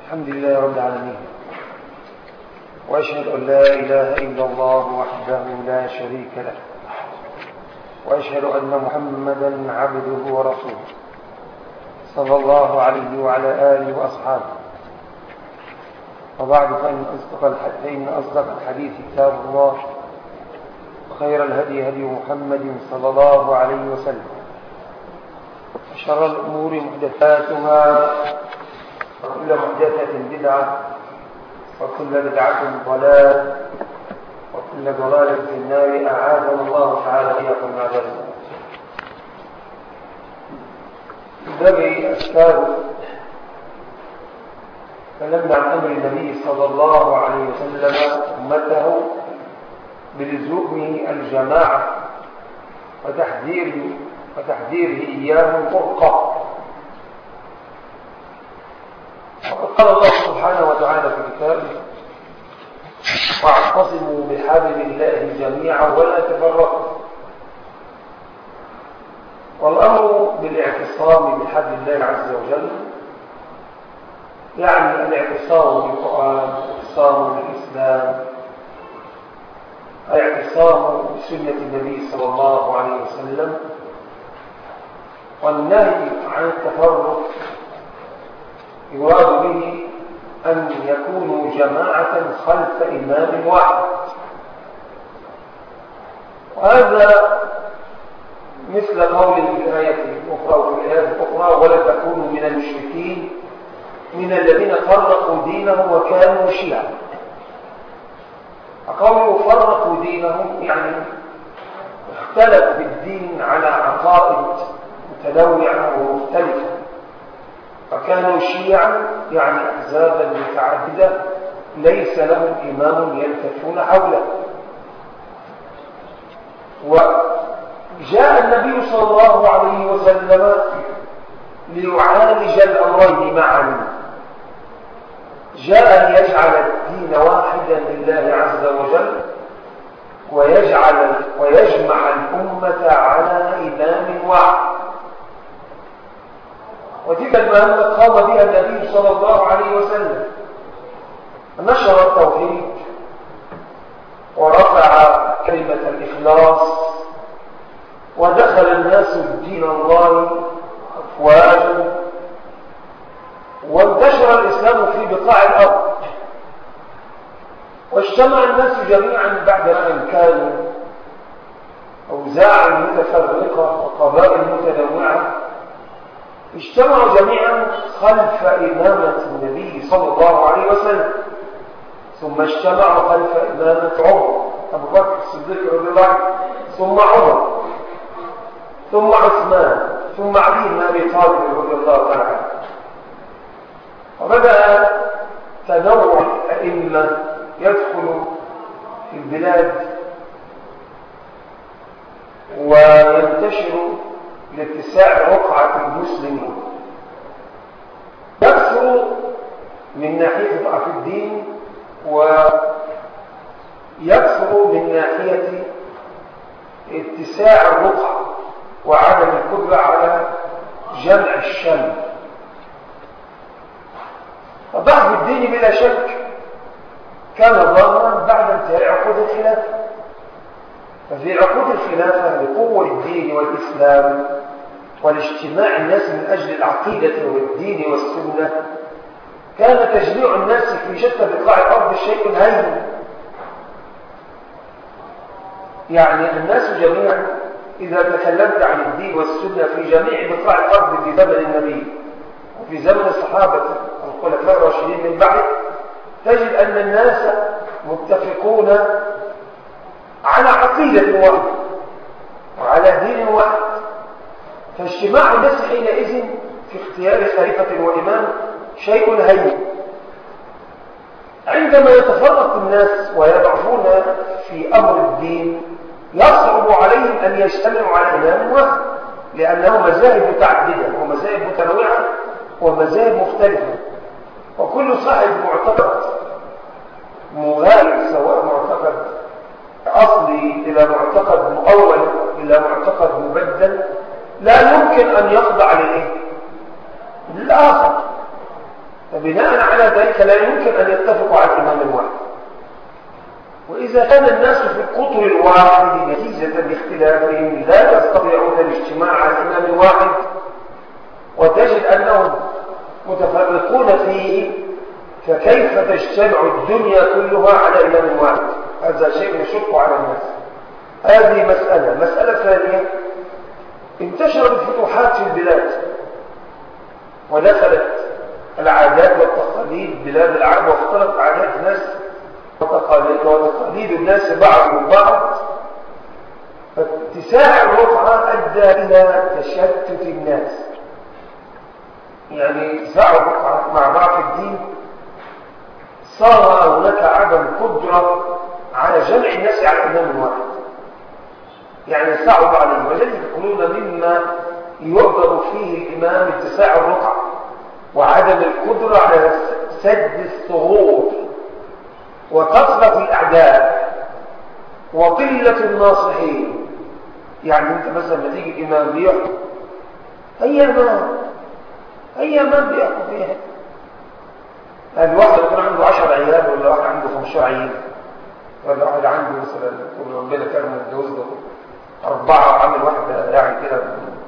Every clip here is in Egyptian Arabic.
الحمد لله رب العالمين وأشهد أن لا إله إلا الله وحده لا شريك له وأشهد أن محمدا عبده ورسوله صلى الله عليه وعلى آله وأصحابه وبعد فإن أصدق فإن أصدق الحديث كتاب الله وخير الهدي هدي محمد صلى الله عليه وسلم وشر الأمور محدثاتها وكل محدثة بدعة وكل بدعة ضلال وكل ضلالة في النار أعاذنا الله تعالى إياكم من عذاب باب أذكار تكلمنا عن أمر النبي صلى الله عليه وسلم أمته بلزوم الجماعة وتحذير وتحذيره إياهم فرقة وقد قال الله سبحانه وتعالى في كتابه واعتصموا بحبل الله جميعا ولا تفرقوا والأمر بالاعتصام بحبل الله عز وجل يعني الاعتصام بالقرآن الاعتصام بالإسلام الاعتصام بسنة النبي صلى الله عليه وسلم والنهي عن التفرق يراد به أن يكونوا جماعة خلف إمام واحد وهذا مثل قول في الآية الأخرى وفي الآية الأخرى ولا تكونوا من المشركين من الذين فرقوا دينهم وكانوا شيعا قوله فرقوا دينهم يعني اختلف بالدين على عقائد متنوعة ومختلفة فكانوا شيعا يعني أحزابا متعددة ليس لهم إمام يلتفون حوله وجاء النبي صلى الله عليه وسلم ليعالج الأمرين معا جاء ليجعل الدين واحدا لله عز وجل ويجعل ويجمع الأمة على إمام واحد وتلك المهمة قام بها النبي صلى الله عليه وسلم نشر التوحيد ورفع كلمة الإخلاص ودخل الناس دين الله أفواجا وانتشر الإسلام في بقاع الأرض واجتمع الناس جميعا بعد أن كانوا أوزاعا متفرقة وقبائل متنوعة اجتمعوا جميعا خلف إمامة النبي صلى الله عليه وسلم ثم اجتمعوا خلف إمامة عمر أبو بكر الصديق رضي الله عنه ثم عمر ثم عثمان ثم علي بن أبي طالب رضي الله تعالى عنه وبدأ تنوع الأئمة يدخل في البلاد وينتشر لاتساع رقعة المسلمين يكثر من ناحية ضعف الدين ويكثر من ناحية اتساع الرقعة وعدم القدرة على جمع الشمل فضعف الدين بلا شك كان ظاهرا بعد انتهاء عقود الخلافة ففي عقود الخلافة لقوة الدين والإسلام والاجتماع الناس من أجل العقيدة والدين والسنة كان تجميع الناس في شتى بقاع الأرض شيء هين يعني الناس جميعا إذا تكلمت عن الدين والسنة في جميع بقاع الأرض في زمن النبي وفي زمن الصحابة الخلفاء الراشدين من بعد تجد أن الناس متفقون على عقيدة واحدة وعلى دين واحد فاجتماع الناس حينئذ في اختيار خليفة وإمام شيء هين عندما يتفرق الناس ويضعفون في أمر الدين يصعب عليهم أن يجتمعوا على إمام واحد لأنه مذاهب متعددة ومذاهب متنوعة ومذاهب مختلفة وكل صاحب معتقد مغاير سواء معتقد أصلي إلى معتقد مؤول إلى معتقد مبدل لا يمكن أن يخضع للإيه؟ للآخر وبناء على ذلك لا يمكن أن يتفقوا على الإمام واحد وإذا كان الناس في القطر الواحد نتيجة باختلافهم لا يستطيعون الاجتماع على الإمام الواحد وتجد أنهم متفرقون فيه فكيف تجتمع الدنيا كلها على إمام واحد هذا شيء يشق على الناس هذه مسألة مسألة ثانية انتشرت الفتوحات في البلاد ودخلت العادات والتقاليد بلاد العرب واختلط عادات الناس وتقاليد, وتقاليد الناس بعض من بعض فاتساع الرفعة أدى إلى تشتت الناس يعني اتساع الرفعة مع ضعف الدين صار هناك عدم قدرة على جمع الناس على إمام واحد يعني صعب عليه ولذلك يقولون مما يعذر فيه الإمام اتساع الرقعة وعدم القدرة على سد الثغور وكثرة الأعداء وقلة الناصحين يعني أنت مثلا لما تيجي الإمام بيحكم أي إمام أي إمام بيحكم فيها الواحد يكون عنده 10 عيال ولا واحد عنده 15 عيال ولا واحد عنده مثلا يكون ربنا كرمه متجوز له أربعة وعامل واحدة يعني كده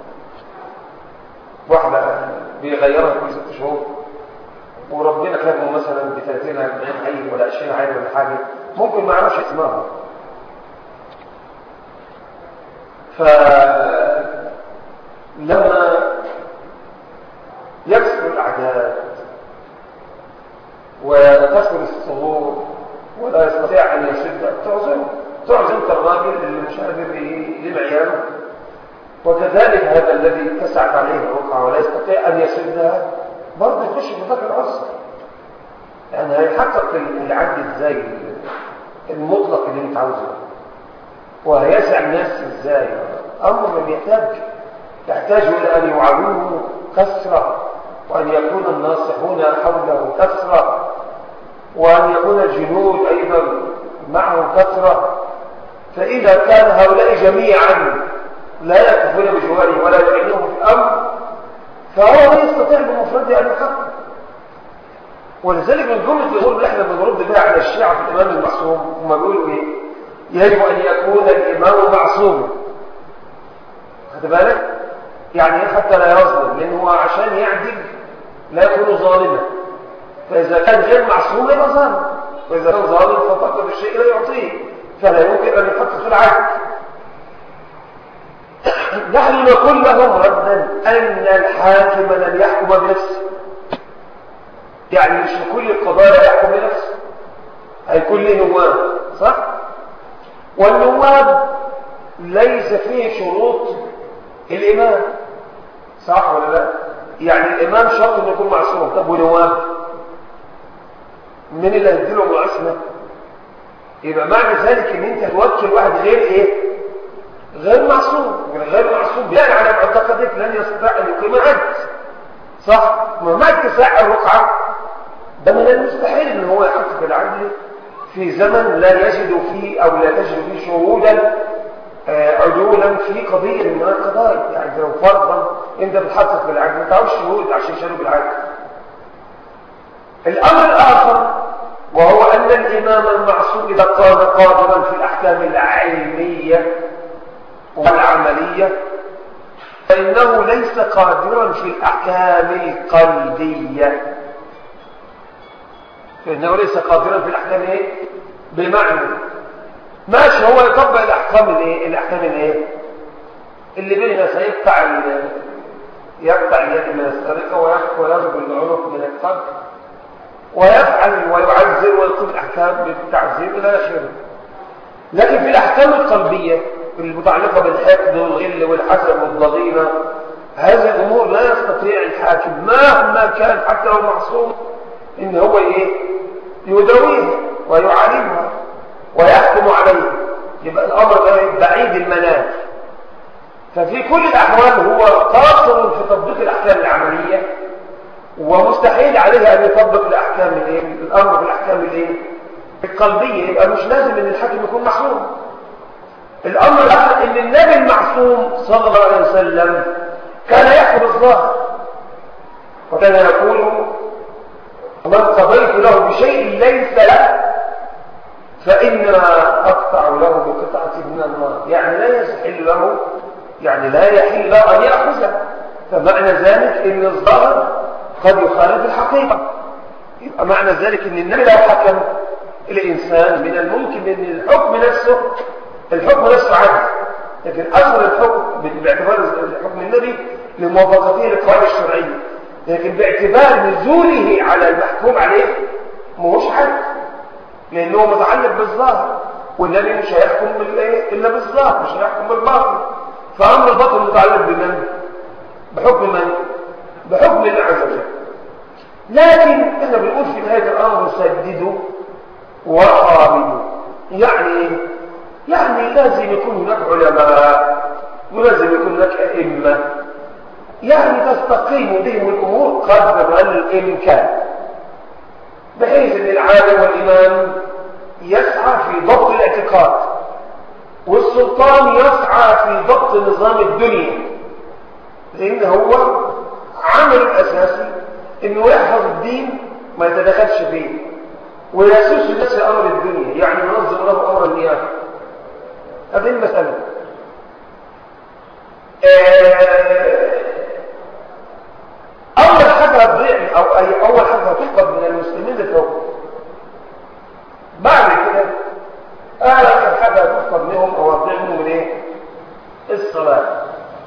واحدة بيغيرها كل ست شهور وربنا كرمه مثلا ب 30 40 عيل ولا 20 عيل ولا حاجة ممكن ما يعرفش اسمها فلما يكسر الأعداد وتكسر الصغور ولا يستطيع أن يشد تعزم تعزم الراجل اللي مش قادر يلم عياله وكذلك هذا الذي اتسعت عليه الرقعة ولا يستطيع أن يشدها برضه يخش في ذاك العصر يعني هيحقق العدل ازاي المطلق اللي انت عاوزه وهيسع الناس ازاي امر لم يحتاج يحتاج الى ان يوعدوه كثره وان يكون الناصحون حوله كثره وان يكون الجنود ايضا معه كثره فاذا كان هؤلاء جميعا لا يقفون بجواره ولا يعينهم في الامر فهو لا يستطيع بمفرده ان يحقق ولذلك من جمله الامور اللي احنا بنرد بها على الشيعه في الامام المعصوم هم بيقولوا ايه؟ يجب ان يكون الامام معصوما خد بالك؟ يعني حتى لا يظلم لان هو عشان يعدل لا يكون ظالما فاذا كان غير معصوم يبقى ظالم واذا كان ظالم ففقد الشيء لا يعطيه فلا يمكن ان يحقق العدل نحن نقول لهم ردا ان الحاكم لم يحكم بنفسه يعني مش كل القضايا يحكم بنفسه هيكون له نواب صح والنواب ليس فيه شروط الامام صح ولا لا يعني الامام شرط انه يكون معصوم طب ونواب من اللي هيديله العصمه يبقى معنى ذلك ان انت توكل واحد غير ايه غير معصوم غير معصوم بناء على معتقدك لن يستطيع ان يقيم عدل صح ما اتساع الرقعه ده من المستحيل ان هو يحقق العدل في زمن لا يجد فيه او لا تجد فيه شهودا عدولا في قضيه من القضايا يعني لو فرضا انت بتحقق بالعدل ما تعرفش شهود عشان يشهدوا بالعدل الامر الاخر وهو ان الامام المعصوم اذا كان قادرا في الاحكام العلميه والعمليه فانه ليس قادرا في الاحكام القلبيه فإنه ليس قادرا في الأحكام إيه؟ بمعنى ماشي هو يطبق الأحكام الإيه؟ الأحكام الإيه؟ اللي بيننا سيقطع يقطع اليد من السرقة ويضرب العنق من القبر ويفعل ويعزر ويقيم الأحكام بالتعزير إلى آخره لكن في الأحكام القلبية المتعلقة بالحقد والغل والحسد والضغينة هذه الأمور لا يستطيع الحاكم مهما كان حتى لو معصوم إن هو إيه يداويها ويعالجها ويحكم عليه يبقى الأمر ده بعيد المنال ففي كل الأحوال هو قاصر في تطبيق الأحكام العملية ومستحيل عليه أن يطبق الأحكام الإيه؟ الأمر بالأحكام الإيه؟ القلبية يبقى مش لازم أن الحاكم يكون معصوم الأمر الآخر أن النبي المعصوم صلى الله عليه وسلم كان يحكم الظاهر وكان يقول بشيء ليس له فإنما أقطع له بقطعة من النار يعني لا يحل له يعني لا يحل له أن يأخذه فمعنى ذلك أن الظاهر قد يخالف الحقيقة يبقى معنى ذلك أن النبي لو حكم الإنسان من الممكن أن الحكم نفسه الحكم نفسه عدل لكن أصل الحكم باعتبار حكم النبي لموافقته للقواعد الشرعية لكن باعتبار نزوله على المحكوم عليه مش عدل لأنه متعلق بالظاهر والنبي مش هيحكم إلا بالظاهر مش هيحكم بالباطن فأمر الباطن متعلق بمن؟ بحكم من؟ بحكم الله عز وجل لكن احنا بنقول في نهاية الأمر سددوا وقابلوا يعني يعني لازم يكون هناك علماء ولازم يكون هناك أئمة يعني تستقيم بهم الأمور قدر الإمكان بحيث أن العالم والإمام يسعى في ضبط الاعتقاد والسلطان يسعى في ضبط نظام الدنيا لأن هو عمل الأساسي أنه يحفظ الدين ما يتدخلش فيه ويسوس الناس في أمر الدنيا يعني ينظم له أمر النيابة هذه المسألة أول حاجة هتضيع أو أي أول حاجة هتفقد من المسلمين الحكم بعد كده آخر حاجة هتفقد منهم أو هتضيع منهم من إيه؟ الصلاة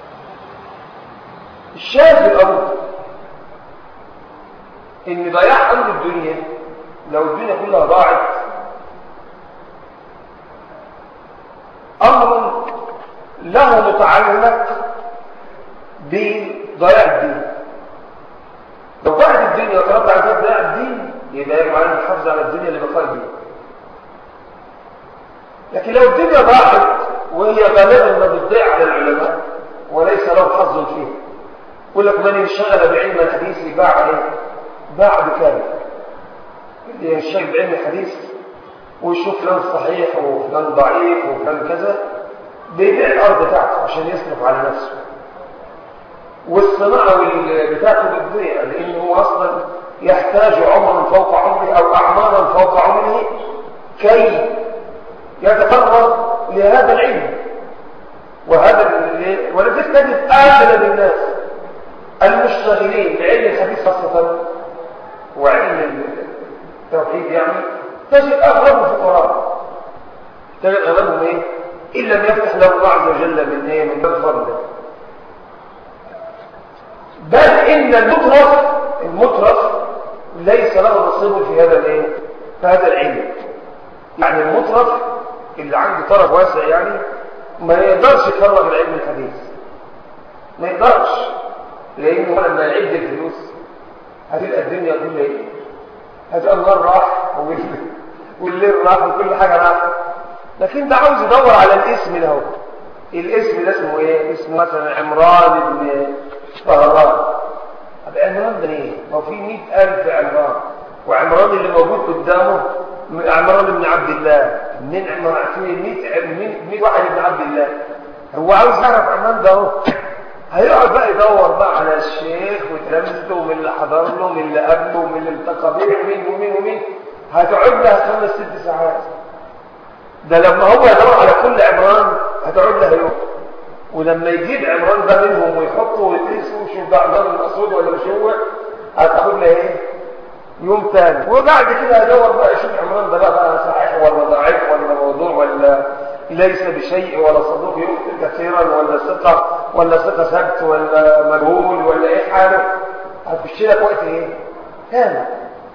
الشاهد في الأمر إن ضياع أمر الدنيا لو الدنيا كلها ضاعت أمر له متعلق بضياع الدين لو ضاعت الدنيا وترد على ضياع الدين يبقى يجب علينا نحافظ على الدنيا اللي بقاء الدين لكن لو الدنيا ضاعت وهي غالبا ما بتضيع على العلماء وليس له حظ فيها يقول لك من انشغل بعلم الحديث باع ايه؟ باع بكامل اللي ينشغل بعلم الحديث ويشوف فلان صحيح وفلان ضعيف وفلان كذا بيبيع الارض بتاعته عشان يصرف على نفسه والصناعه بتاعته بتضيع لانه هو اصلا يحتاج عمرا فوق عمره او اعمارا فوق عمره كي يتفرغ لهذا العلم وهذا ولذلك تجد اغلب الناس المشتغلين بعلم الحديث خاصه وعلم التوحيد يعني تجد اغلبهم فقراء تجد اغلبهم ايه ان لم يفتح له الله عز وجل من ايه من باب فضله بل ان المترف المترف ليس له نصيب في هذا الايه في هذا العلم يعني المترف اللي عنده طرف واسع يعني ما يقدرش يفرغ العلم الحديث ما يقدرش لانه لما يعد الفلوس هتبقى الدنيا كلها ايه هتبقى النار راح والليل راح وكل حاجه راح لكن ده عاوز يدور على الاسم ده هو الاسم ده اسمه ايه اسمه مثلا عمران بن طهران طب عمران ده ايه ما في 100000 عمران وعمران اللي موجود قدامه عمران بن عبد الله منين عمران في 100 100 واحد بن عبد الله هو عاوز يعرف عمران ده اهو هيقعد بقى يدور بقى على الشيخ وتلامذته ومن اللي حضر له ومن اللي قبله ومن اللي التقى به ومين ومين ومين هتقعد لها خمس ست ساعات ده لما هو يدور على كل عمران هتقعد لها يوم ولما يجيب عمران ده منهم ويحطه ويقيسه ويشوف ده عمران الاسود ولا مش هو هتاخد لها ايه يوم تاني وبعد كده هدور بقى يشوف عمران ده بقى صحيح ولا ضعيف ولا موضوع ولا ليس بشيء ولا صدوق يخطئ كثيرا ولا ثقه ولا ثقه ثبت ولا مجهول ولا ايه حاله هتخش لك وقت ايه تاني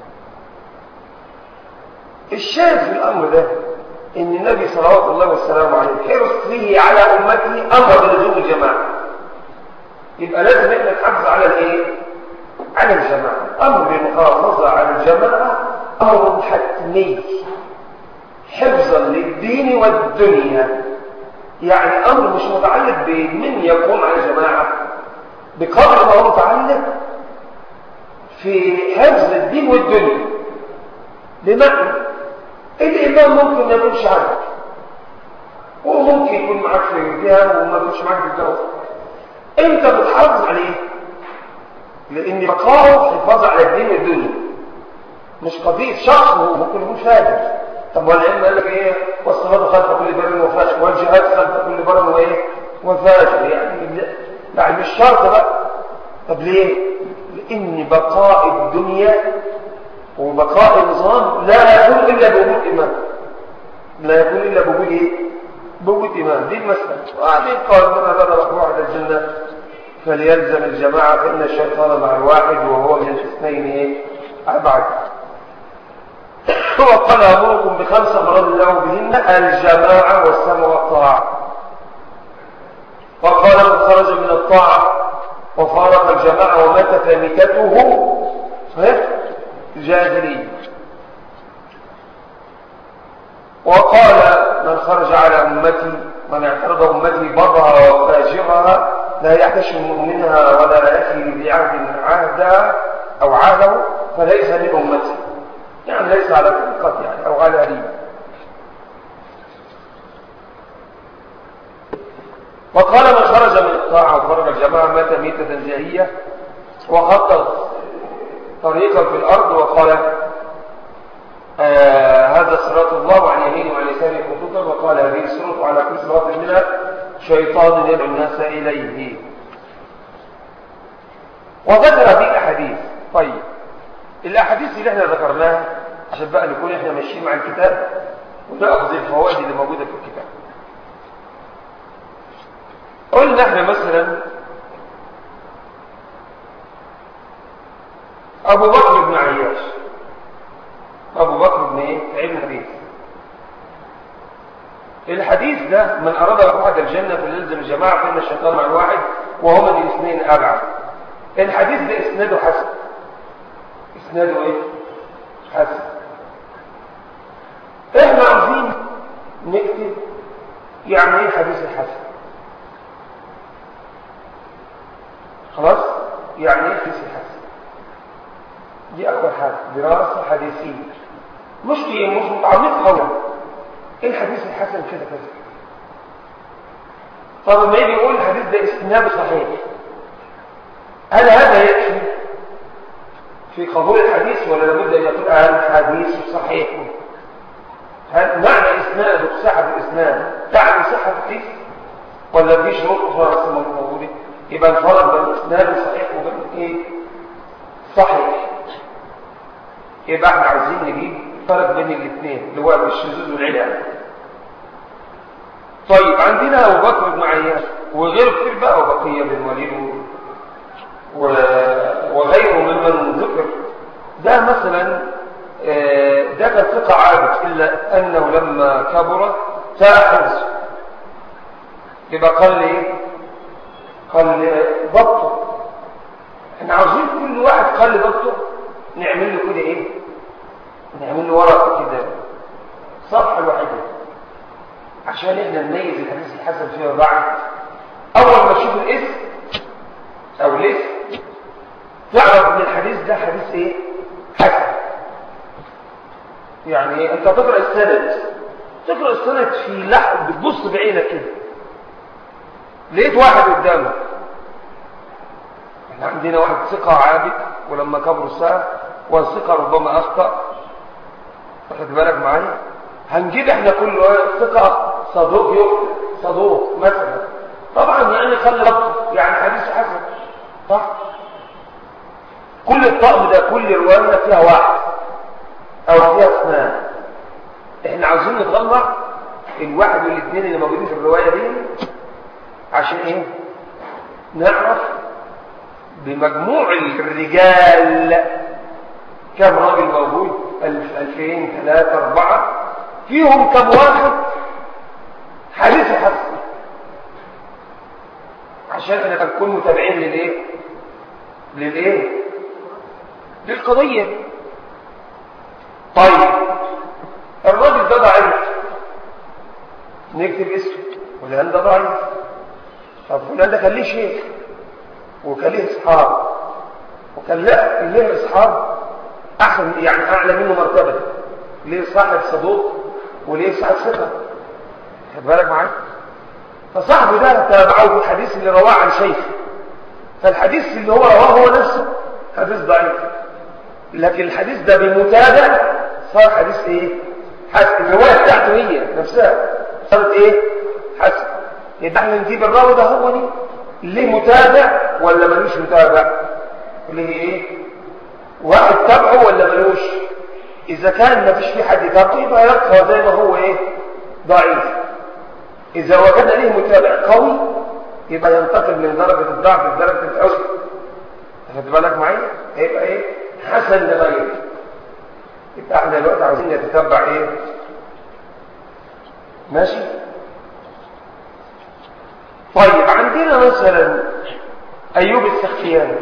الشاهد في الامر ده ان النبي صلوات الله والسلام عليه حرص فيه على امته امر بلزوم الجماعه يبقى لازم احنا نحافظ على الايه على الجماعه امر بالمحافظه على الجماعه امر حتمي حفظا للدين والدنيا يعني امر مش متعلق بمن يقوم على الجماعه بقدر ما هو متعلق في حفظ الدين والدنيا بمعنى الإمام ممكن ما يكونش عندك وممكن يكون معاك في الجهة وما يكونش معاك في الجهة أنت بتحافظ عليه لأن بقاؤه حفاظ على الدين والدنيا مش قضية شخص ممكن يكون فاجر طب والعلم قال لك ايه والصلاة خلف كل بر وفاجر والجهاد خلف كل بر وايه وفاجر يعني يعني مش شرط بقى طب ليه لان بقاء الدنيا وبقاء النظام لا يكون الا بوجود امام لا يكون الا بوجود ايه بوجود امام دي المساله وبعدين قال من اراد واحد الجنه فليلزم الجماعه فان الشيطان مع الواحد وهو من الاثنين ايه ابعد وقال امركم بخمس امراض الله بهن الجماعه والسمع والطاعه وقال من خرج من الطاعه وفارق الجماعه ومات فميتته جاهلي وقال من خرج على امتي من اعترض امتي برها وفاجرها لا يحتشم منها ولا يأتي بعهد عهدا او عهده فليس من امتي يعني ليس على طريقة يعني أو على ريب وقال من خرج من الطاعة وخرج الجماعة مات ميتة جاهية وخطط طريقا في الأرض وقال آه هذا صراط الله وعن يمينه وعن يساره خطوطا وقال هذه الصراط وعلى كل صراط منها شيطان يدعو الناس إليه وذكر في أحاديث طيب الأحاديث اللي احنا ذكرناها عشان بقى نكون احنا ماشيين مع الكتاب ونأخذ الفوائد اللي موجودة في الكتاب قلنا احنا مثلا أبو بكر بن عياش أبو بكر بن ايه؟ علم الحديث الحديث ده من أراد أحد الجنة فليلزم الجماعة فإن الشيطان مع الواحد وهما الاثنين أبعد الحديث ده إسناده حسن إسناده إيه؟ حسن إحنا عايزين نكتب يعني إيه حديث الحسن خلاص؟ يعني إيه حديث الحسن دي أول حاجة دراسة حديثية مش مش متعمقة قوي إيه الحديث الحسن كده كذا طب لما يجي يقول الحديث ده إسناده صحيح هل هذا يكفي في قبول الحديث ولا لابد ان يكون الحديث صحيح هل معنى اسناد صحه الاسناد تعني صحه الحديث ولا في شروط اخرى موجوده يبقى الفرق بين الاسناد صحيح وبين ايه صحيح يبقى احنا عايزين نجيب فرق بين الاثنين اللي هو الشذوذ والعلل طيب عندنا ابو بكر بن عياش وغيره كتير بقى وبقيه بن وليد وغيره ممن ذكر ده مثلا ده كان ثقة عابد إلا أنه لما كبر تأخذ يبقى قال لي قال لي ضبطه احنا عاوزين كل واحد قال لي ضبطه نعمل له كده ايه نعمل له ورقة كده صفحة واحدة عشان احنا نميز الحديث الحسن فيما بعد اول ما تشوف الاسم او الاسم تعرف ان الحديث ده حديث ايه حسن يعني انت تقرا السند تقرا السند في لحظه بتبص بعينك كده لقيت واحد قدامك احنا عندنا واحد ثقه عابد ولما كبر الساعه والثقه ربما اخطا واخد بالك معايا هنجيب احنا كل ثقه صدوق يخطئ صدوق مثلا طبعا يعني خلي ربطه يعني حديث حسن صح كل الطقم ده كل روايه فيها واحد او فيها اثنان احنا عاوزين نطلع الواحد والاثنين اللي موجودين في الروايه دي عشان ايه نعرف بمجموع الرجال كم راجل موجود ألف ألفين ثلاثة أربعة فيهم كم واحد حديث حسن عشان احنا نكون متابعين للايه للايه للقضية طيب الراجل ده ضعيف نكتب اسمه فلان ده ضعيف طب فلان ده كان ليه شيخ وكان ليه اصحاب وكان ليه اصحاب احسن يعني اعلى منه مرتبه ليه صاحب صدوق وليه صاحب ثقه خد بالك معايا فصاحبه ده تابعه في الحديث اللي رواه عن شيخ فالحديث اللي هو رواه هو نفسه حديث ضعيف لكن الحديث ده بمتابع صار حديث ايه حسن الروايه بتاعته هي نفسها صارت ايه حسن يبقى احنا نجيب الراوي ده هو دي ليه متابع ولا ملوش متابع ليه ايه واحد تابعه ولا ملوش اذا كان ما فيش في حد تابعه يبقى يبقى زي ما هو ايه ضعيف اذا وجدنا ليه متابع قوي يبقى ينتقل من درجه الضعف لدرجه الحسن خد بالك معايا هيبقى ايه حسن لغيره يبقى احنا دلوقتي عاوزين نتتبع ايه ماشي طيب عندنا مثلا ايوب السختياني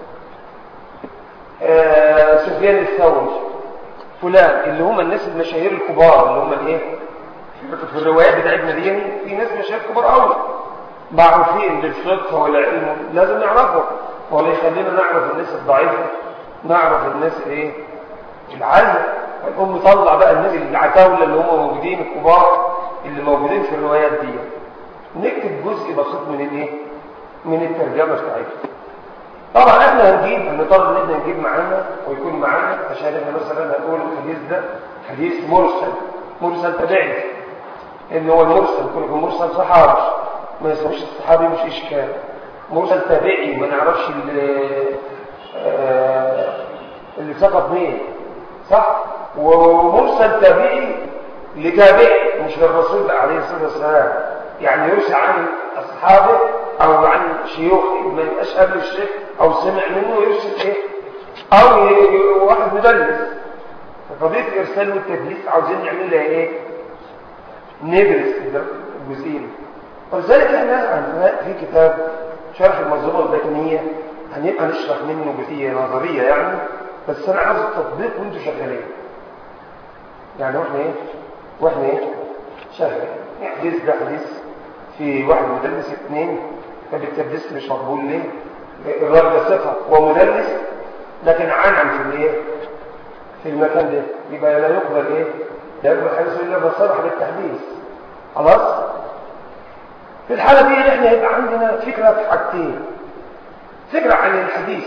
آه سفيان الثوري فلان اللي هم الناس المشاهير الكبار اللي هم الايه في الروايات بتاعتنا دي في ناس مشاهير كبار قوي معروفين بالفقه والعلم لازم نعرفهم والله يخلينا نعرف الناس الضعيفه نعرف الناس ايه العاليه نقوم نطلع بقى الناس العتاوله اللي هم موجودين الكبار اللي موجودين في الروايات دي نكتب جزء بسيط من الايه من الترجمه بتاعتها طبعا احنا هنجيب هنضطر ان احنا نجيب معانا ويكون معانا عشان احنا مثلا هنقول الحديث ده حديث مرسل مرسل تبعي ان هو المرسل يكون يكون مرسل صحابي ما يسموش الصحابي مش اشكال مرسل تابعي ما نعرفش اللي, آه اللي سقط مين صح ومرسل تابعي لتابعي مش للرسول عليه الصلاه والسلام يعني يرسل عن اصحابه او عن شيوخ ما يبقاش قبل الشيخ او سمع منه يرسل ايه او واحد مدلس قضيه الارسال والتدليس عاوزين نعمل لها ايه ندرس الجزئيه ولذلك احنا عندنا في كتاب شرح المنظومه البيتونيه هنبقى نشرح منه جزئيه نظريه يعني بس انا عاوز التطبيق وانتوا شغالين يعني واحنا ايه واحنا ايه شغالين حديث ده حديث في واحد مدلس اثنين فبالتدليس مش مقبول ليه الراجل ده ثقه ومدلس لكن عنعن في الايه في المكان ده يبقى لا يقبل ايه لا يقبل حديث الا بصرح بالتحديث خلاص في الحاله دي احنا هيبقى عندنا فكره في حاجتين فكره عن الحديث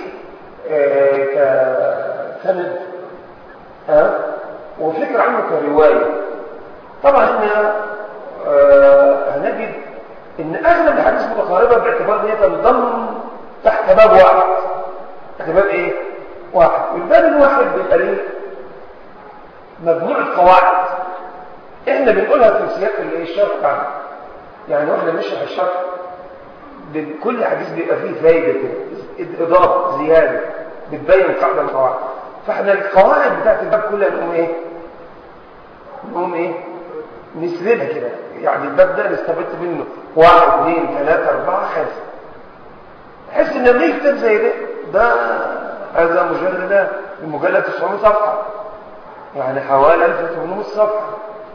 آه كسند ها وفكره عنه كروايه طبعا احنا آه هنجد ان اغلب الحديث متقاربه باعتبار ان هي تنضم تحت باب واحد تحت باب ايه واحد والباب الواحد بيبقى ليه مجموعه قواعد احنا بنقولها في سياق الشرح بتاعنا يعني واحنا بنشرح الشرح كل حديث بيبقى فيه فايده كده اضافه زياده بتبين قاعده من القواعد فاحنا القواعد بتاعت الباب كلها نقوم ايه نقوم ايه نسردها كده يعني الباب ده نستفدت منه واحد اثنين ثلاثة أربعة خمسة تحس إن لما يكتب زي ده ده هذا مجلد المجلد 900 صفحة يعني حوالي 1800 صفحة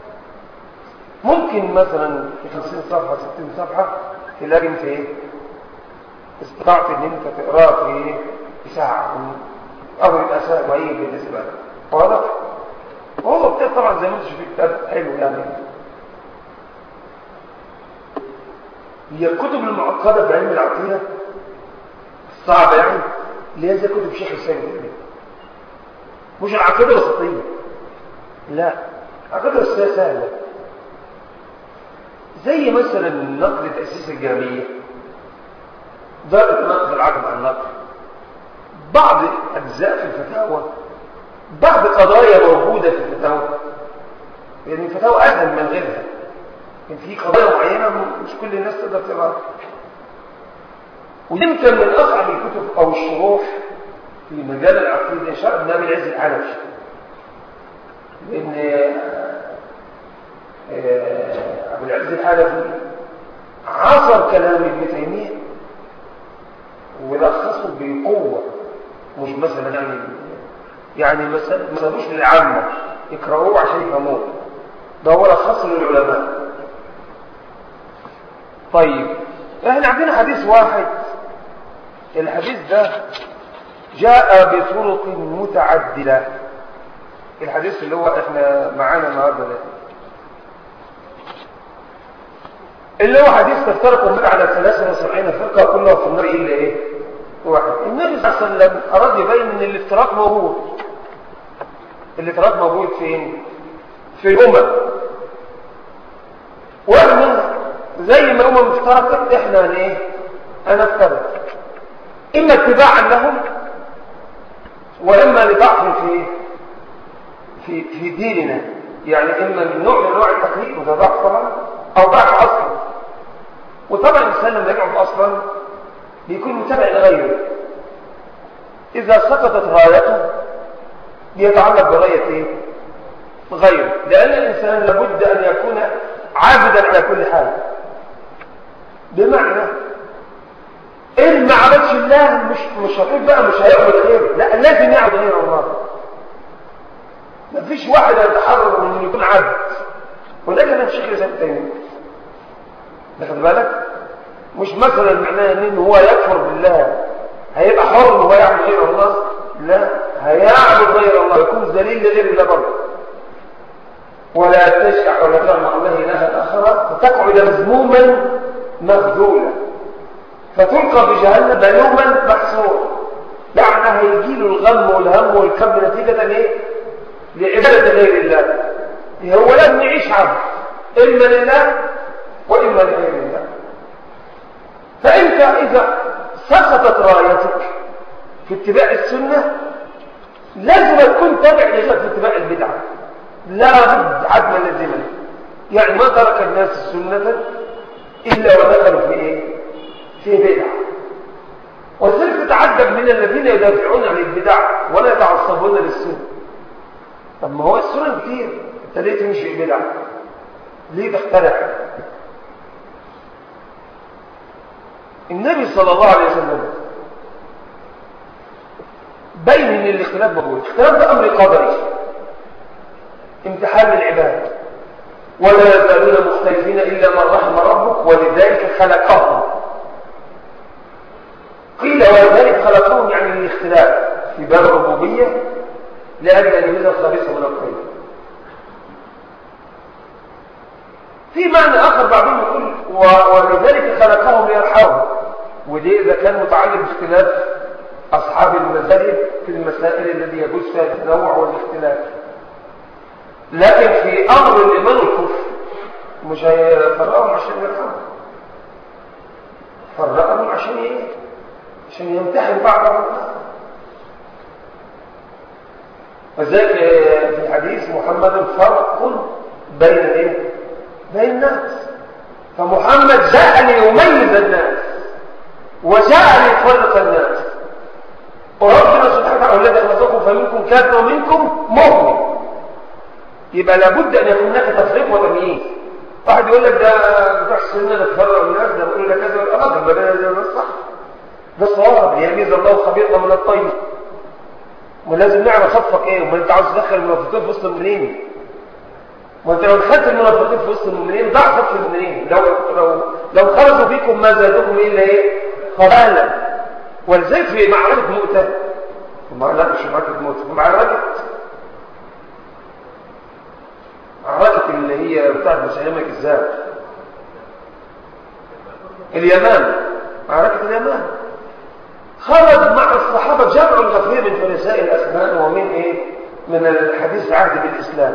ممكن مثلا في 50 صفحة 60 صفحة تلاقي انت ايه استطعت ان انت تقراه في في ساعة او يبقى ساعة معين بالنسبة لك واضح؟ وهو كتاب طبعا زي ما انت شايف كتاب حلو يعني هي الكتب المعقدة في علم العقيدة صعبة يعني اللي هي زي كتب شيخ الإسلام ابن مش العقيدة الوسطية لا العقيدة الوسطية سهلة زي مثلا نقد تأسيس الجامعية درجة نقد العقد عن النقد بعض أجزاء في الفتاوى بعض قضايا موجودة في الفتاوى يعني الفتاوى أسهل من غيرها يعني في قضايا معينة مش كل الناس تقدر تقراها ويمكن من أصعب الكتب أو الشروح في مجال العقيدة شرح ابن أبي العز الحنفي لأن أبو العز الحنفي عاصر كلام ابن تيمية ولخصه بقوة مش مثلا يعني يعني ما سابوش للعامة يقرأوه عشان يفهموه ده هو لخصه للعلماء طيب احنا عندنا حديث واحد الحديث ده جاء بطرق متعددة الحديث اللي هو احنا معانا النهارده ده اللي هو حديث تفترق النار على 73 فرقة كلها في النار إلا إيه؟ واحد النبي صلى الله عليه وسلم أراد يبين أن الافتراق موجود الافتراق موجود فين في الامم واحنا زي ما الامم افترقت احنا هن ايه هنفترق اما اتباعا لهم واما لضعف في في في ديننا يعني اما من نوع من انواع التقليد وده ضعف طبعا او ضعف اصلا وطبعا الانسان لما يقعد اصلا بيكون متابع لغيره اذا سقطت رايته بيتعلق برايه ايه غيره لان الانسان لابد ان يكون عابدا على كل حال بمعنى إن ما عبدش الله مش مش هتقول بقى مش هيعبد غيره لا لازم يعبد غير الله ما فيش واحد يتحرر من انه يكون عبد وده كان بشكل زي تاني واخد بالك مش مثلا معناه ان هو يكفر بالله هيبقى حر ان هو يعبد غير الله لا هيعبد غير الله يكون ذليل لغير الله برضه ولا تشع ولا تدع مع الله الها اخر فتقعد مذموما مخذولا فتلقى في جهنم ملوما محسورا لعنه هيجي له الغم والهم والكب نتيجه ايه لعباده غير الله هو لازم يعيش عبد اما لله واما لغير الله فانت اذا سقطت رايتك في اتباع السنه لازم تكون تابع لغير في اتباع البدعه لا بد عدم لازما يعني ما ترك الناس السنه الا ودخلوا في ايه في بدعه وذلك تتعجب من الذين يدافعون عن البدع ولا يتعصبون للسنه طب ما هو السنن كتير انت ليه تمشي بدعه ليه تخترع النبي صلى الله عليه وسلم بين ان الاختلاف موجود اختلاف ده امر قدري امتحان للعباد ولا يزالون مختلفين الا من رحم ربك ولذلك خلقهم قيل ولذلك خلقهم يعني الاختلاف في باب الربوبيه لاجل ان يميز الخبيث من الطيب في معنى اخر بعضهم يقول ولذلك خلقهم ليرحمهم ودي اذا كان متعلق باختلاف اصحاب المذاهب في المسائل التي يجوز فيها التنوع والاختلاف لكن في امر الايمان والكفر مش هيفرقهم عشان يرحمهم فرقهم عشان ايه عشان يمتحن بعضهم وذلك في الحديث محمد فرق بين ايه بين الناس فمحمد جاء ليميز الناس وجاء ليفرق الناس وربنا سبحانه وتعالى الذي خلقكم فمنكم كافر ومنكم مؤمن يبقى لابد ان يكون هناك تفريق وتمييز واحد يقول لك ده بتاع السنه نتفرق الناس ده بيقول لك كذا ولا غلط ده ده صح ده صواب يميز الله الخبيث من الطيب ولازم نعرف خطفك ايه وما انت عاوز تدخل المنافقين في وسط المؤمنين وانت لو دخلت المنافقين في وسط المؤمنين ضع صف المؤمنين لو لو لو خرجوا فيكم ما زادوكم الا ايه خبالا ولذلك في معركه مؤته ما لا مش معركه مؤته معركه معركه اللي هي بتاعت مسيلمه الكذاب اليمن معركه اليمن خرج مع الصحابه جمع غفير من فنساء الاثمان ومن ايه من الحديث العهد بالاسلام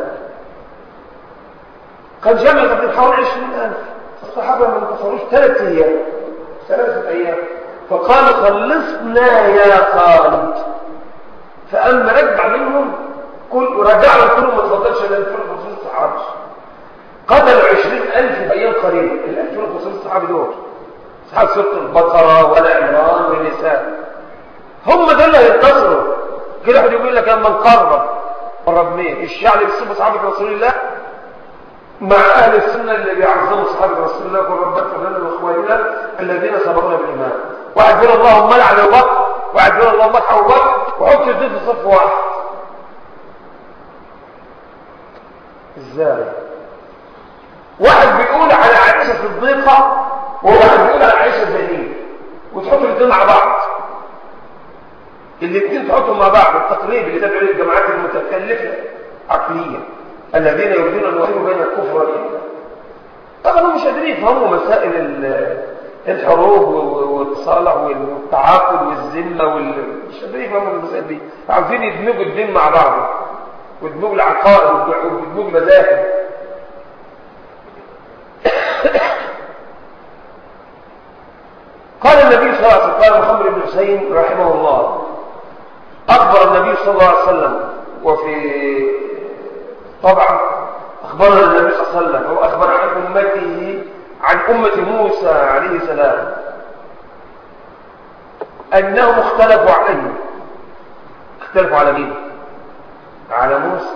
كان جمع غفير حوالي 20000 الصحابه ما انتصروش ثلاث ايام ثلاثه ايام فقال خلصنا يا خالد فاما رجع منهم كل رجعوا كلهم ما تفضلش الا 2500 صحابي قتلوا 20000 في ايام قليله ال 2500 صحابي دول اصحاب سوره البقره ولا عمران والنساء هم دول اللي هينتصروا كده واحد يقول لك اما نقرب قرب مين الشيعة اللي بيسبوا صحابه رسول الله مع اهل السنه اللي بيعظموا صحابه رسول الله يقول ربنا اغفر لنا واخواننا الذين سبقونا بالايمان واحد يقول اللهم لعن ابو بكر واحد يقول اللهم ارحم ابو بكر وحط الاثنين في صف واحد ازاي واحد بيقول على عائشه صديقه وواحد بيقول على عائشه زينيه وتحط الاثنين مع بعض الاثنين تحطهم مع بعض التقريب اللي تدعو الجماعات المتكلفه عقليا الذين يريدون ان يوحدوا بين الكفر والايمان طبعا هم مش قادرين يفهموا مسائل الحروب والصالح والتعاقد والذمه وال... مش قادرين يفهموا المسائل دي عاوزين يدمجوا الدين مع بعض ودموج العقائد ودموج مذاهب قال النبي صلى الله عليه وسلم قال محمد بن حسين رحمه الله أخبر النبي صلى الله عليه وسلم وفي طبعا أخبرنا النبي صلى الله عليه وسلم هو أخبر عن أمته عن أمة موسى عليه السلام أنهم اختلفوا عليه اختلفوا على مين على موسى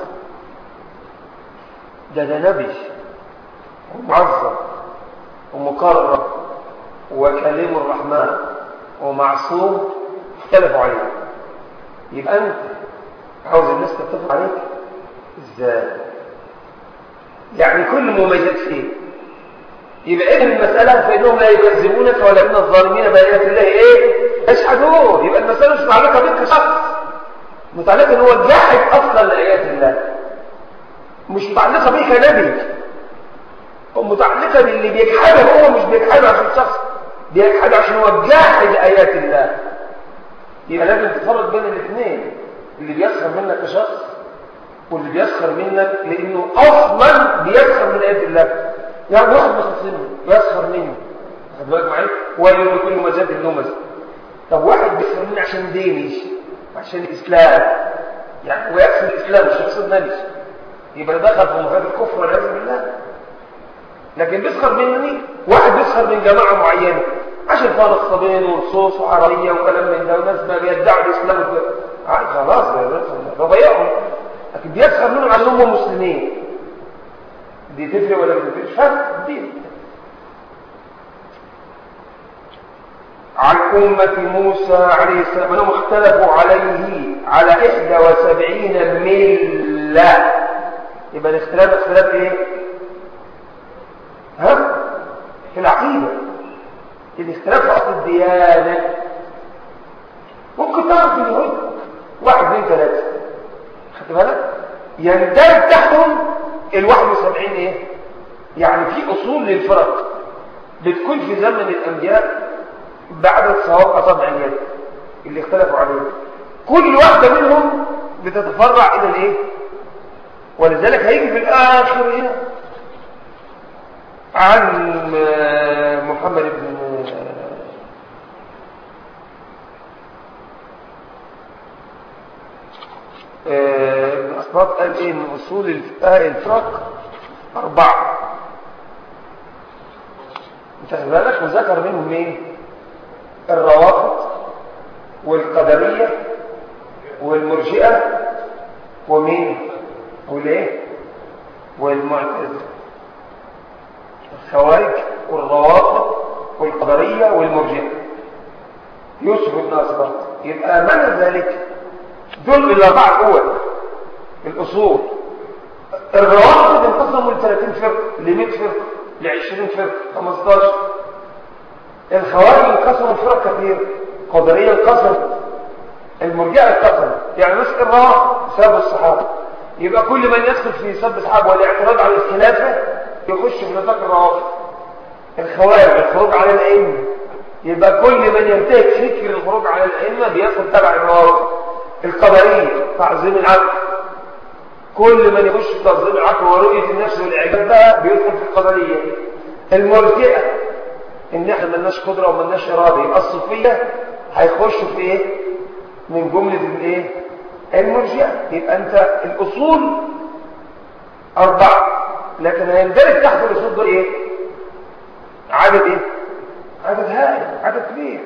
ده ده نبي ومعظم ومقرب وكليم الرحمن ومعصوم اختلفوا عليه يبقى أنت عاوز الناس تتفق عليك ازاي يعني كل مميزات فيه يبقى اذن المسألة فإنهم لا يكذبونك ولكن الظالمين بآيات الله ايه يشهدون يبقى المسألة مش متعلقة بك كشخص متعلقة ان هو جاحد اصلا لآيات الله مش متعلقة بك كنبي متعلقة باللي بيجحده هو مش بيجحده عشان شخص بيجحده عشان هو جاحد آيات الله يبقى لازم تفرق بين الاثنين اللي بيسخر منك كشخص واللي بيسخر منك لانه اصلا بيسخر من ايات الله يعني واحد بيخصمني يسخر مني خد بالك معايا ويل لكل مزاد لمزه طب واحد بيسخر مني عشان ديني عشان الاسلام يعني هو يقصد الاسلام مش يقصد نبي يبقى دخل في مفاد الكفر والعياذ بالله لكن بيسخر مني واحد بيسخر من جماعه معينه عشان فيها نصابين ونصوص وعربيه وكلام من ده وناس ما بيدعوا الاسلام خلاص ده ضيعهم لكن بيسخر منهم عشان هم مسلمين دي تفرق ولا ما تفرقش فرق دين عن أمة موسى عليه السلام أنهم اختلفوا عليه على إحدى وسبعين ملة يبقى الاختلاف اختلاف ايه؟ ها؟ في العقيدة الاختلاف في أصل الديانة ممكن تعرف اليهود واحد اثنين ثلاثة خدت بالك؟ يندرج تحتهم ال 71 ايه؟ يعني في أصول للفرق بتكون في زمن الأنبياء بعد صواب أصابع اليد اللي اختلفوا عليه كل واحدة منهم بتتفرع إلى الايه؟ ولذلك هيجي في الآخر هنا عن محمد بن ابن أسباط قال إيه إن أصول الفرق أربعة أنت بالك وذكر منهم مين؟ الروافض والقدرية والمرجئة ومين؟ والإيه؟ والمعتزلة الخوارج والروافض والقدرية والمرجئة يوسف بن أسباط يبقى معنى ذلك دول الأربعة الأول الأصول الروافض انقسموا ل 30 فرقة ل 100 فرقة ل 20 فرقة 15 الخوارج انقسموا لفرق كثير قدرية انقسمت المرجئة انقسمت يعني مش الروافض ساب الصحابة يبقى كل من يدخل في سب الصحابة والاعتراض على الخلافة يخش في نطاق الروافض الخوارج الخروج على الأئمة يبقى كل من ينتهك فكر الخروج على الأئمة بيدخل تبع الروافض القدرية تعظيم العقل كل من يخش في تعظيم العقل ورؤية النفس والإعجاب بقى بيدخل في القدرية المرجئة إن إحنا ملناش قدرة وملناش إرادة يبقى الصوفية هيخشوا في إيه؟ من جملة الإيه؟ المرجئة يبقى أنت الأصول أربعة لكن هيندرج تحت الأصول دول إيه؟ عدد إيه؟ عدد هائل عدد كبير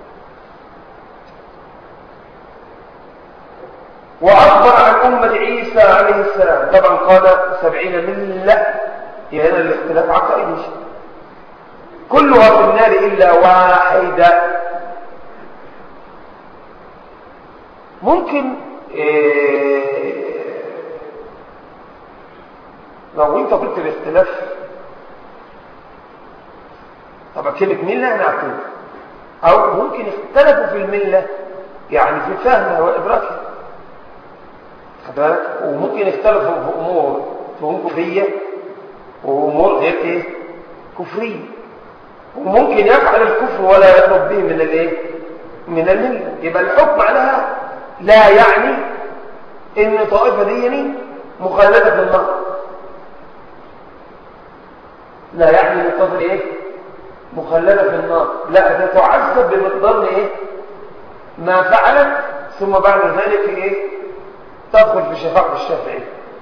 وأخبر عن أمة عيسى عليه السلام طبعا قال سبعين ملة هنا الاختلاف عقائدي كلها في النار إلا واحدة ممكن إيه لو انت قلت الاختلاف طبعا كلمة ملة أنا أعتبر أو ممكن اختلفوا في الملة يعني في فهمها وإدراكها خد بالك وممكن يختلفوا في امور فهم كفريه وامور غير ايه كفريه وممكن يفعل الكفر ولا يخرج به من الايه من المله يبقى الحكم عليها لا يعني ان طائفه دي مخلدة في النار لا يعني مقتضى ايه مخلدة في النار لا ده تعذب بمقدار ايه ما فعلت ثم بعد ذلك ايه تدخل في شفاعة الشافعي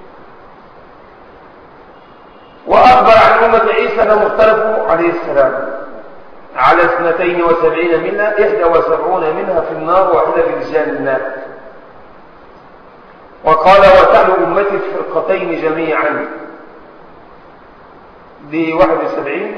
وأخبر عن أمة عيسى أنهم اختلفوا عليه السلام على اثنتين وسبعين منها إحدى وسبعون منها في النار واحدة في الجنة وقال وتعلو أمتي الفرقتين جميعا دي واحد وسبعين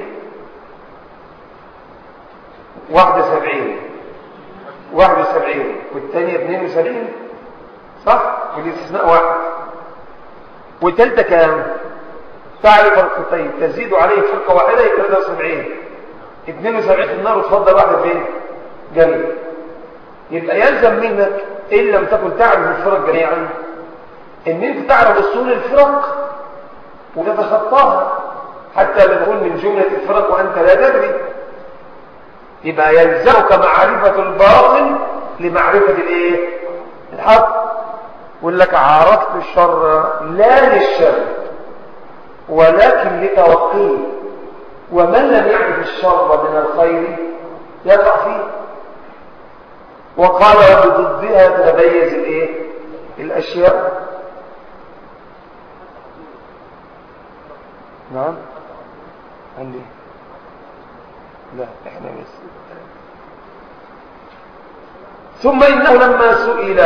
واحد وسبعين واحد وسبعين والثانية اثنين وسبعين صح والاستثناء واحد والثالثة كام تعرف فرقتين تزيد عليه فرقة واحدة يبقى 73 72 في النار وتفضل واحدة فين جميل يبقى يلزم منك إن لم تكن تعرف الفرق جميعا ان انت تعرف اصول الفرق وتتخطاها حتى لا تكون من جملة الفرق وانت لا تدري يبقى يلزمك معرفة الباطل لمعرفة الايه الحق يقول لك عرفت الشر لا للشر ولكن لتوقيه ومن لم يعرف الشر من الخير يقع فيه وقال وبضدها تتميز الايه الاشياء نعم عندي لا احنا بس ثم انه لما سئل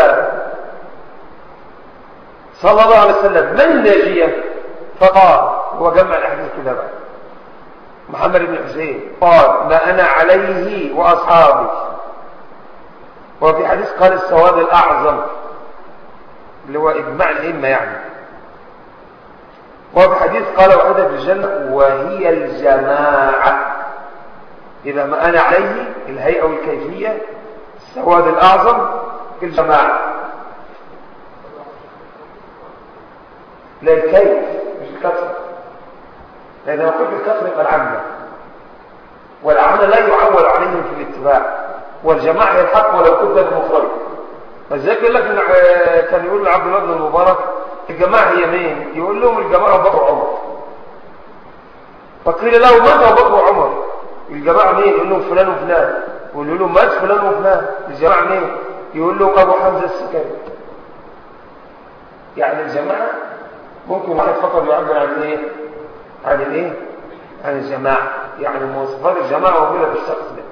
صلى الله عليه وسلم من الناجيه فقال هو جمع الاحاديث كده بقى محمد بن حسين قال ما انا عليه واصحابي وفي حديث قال السواد الاعظم اللي هو اجماع الائمه يعني وفي حديث قال وحده في الجنه وهي الجماعه اذا ما انا عليه الهيئه والكيفيه السواد الاعظم الجماعه لا الكيف مش الكثره لأن لو كنت الكثرة يبقى العامة والعامة لا يعول عليهم في الاتباع والجماعة هي الحق ولو كنت بمخرج فازاي يقول لك كان يقول لعبد الله بن المبارك الجماعة هي مين؟ يقول لهم الجماعة بكر عمر فقيل له ماذا بكر عمر؟ الجماعة مين؟ يقول لهم فلان وفلان يقول لهم مات فلان وفلان الجماعة مين؟ يقول لهم أبو حمزة السكري يعني الجماعة ممكن واحد فقط يعبر عن ايه؟ عن الايه عن الجماعة يعني مواصفات الجماعة موجودة في الشخص ده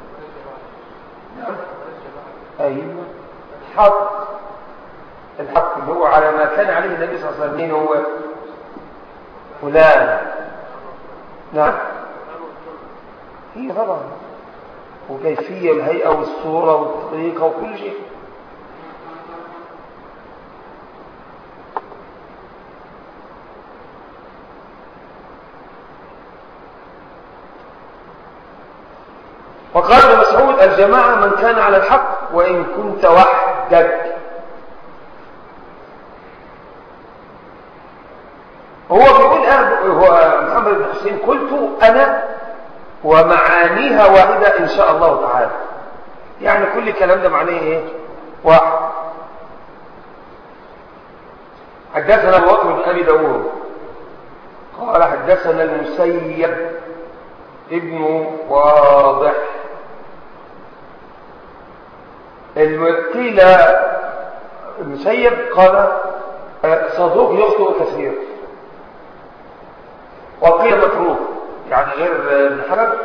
ايوه الحق الحق اللي هو على ما كان عليه النبي صلى الله عليه وسلم مين هو فلان نعم هي طبعا وكيفية الهيئة والصورة والطريقة وكل شيء وقال ابن مسعود الجماعة من كان على الحق وإن كنت وحدك هو بيقول هو محمد بن حسين قلت أنا ومعانيها واحدة إن شاء الله تعالى يعني كل الكلام ده معناه إيه واحد حدثنا أبو بكر بن أبي داوود قال حدثنا المسيب ابن واضح الوكيل المسيب قال صدوق يخطئ كثير وقيل متروك يعني غير ابن حجر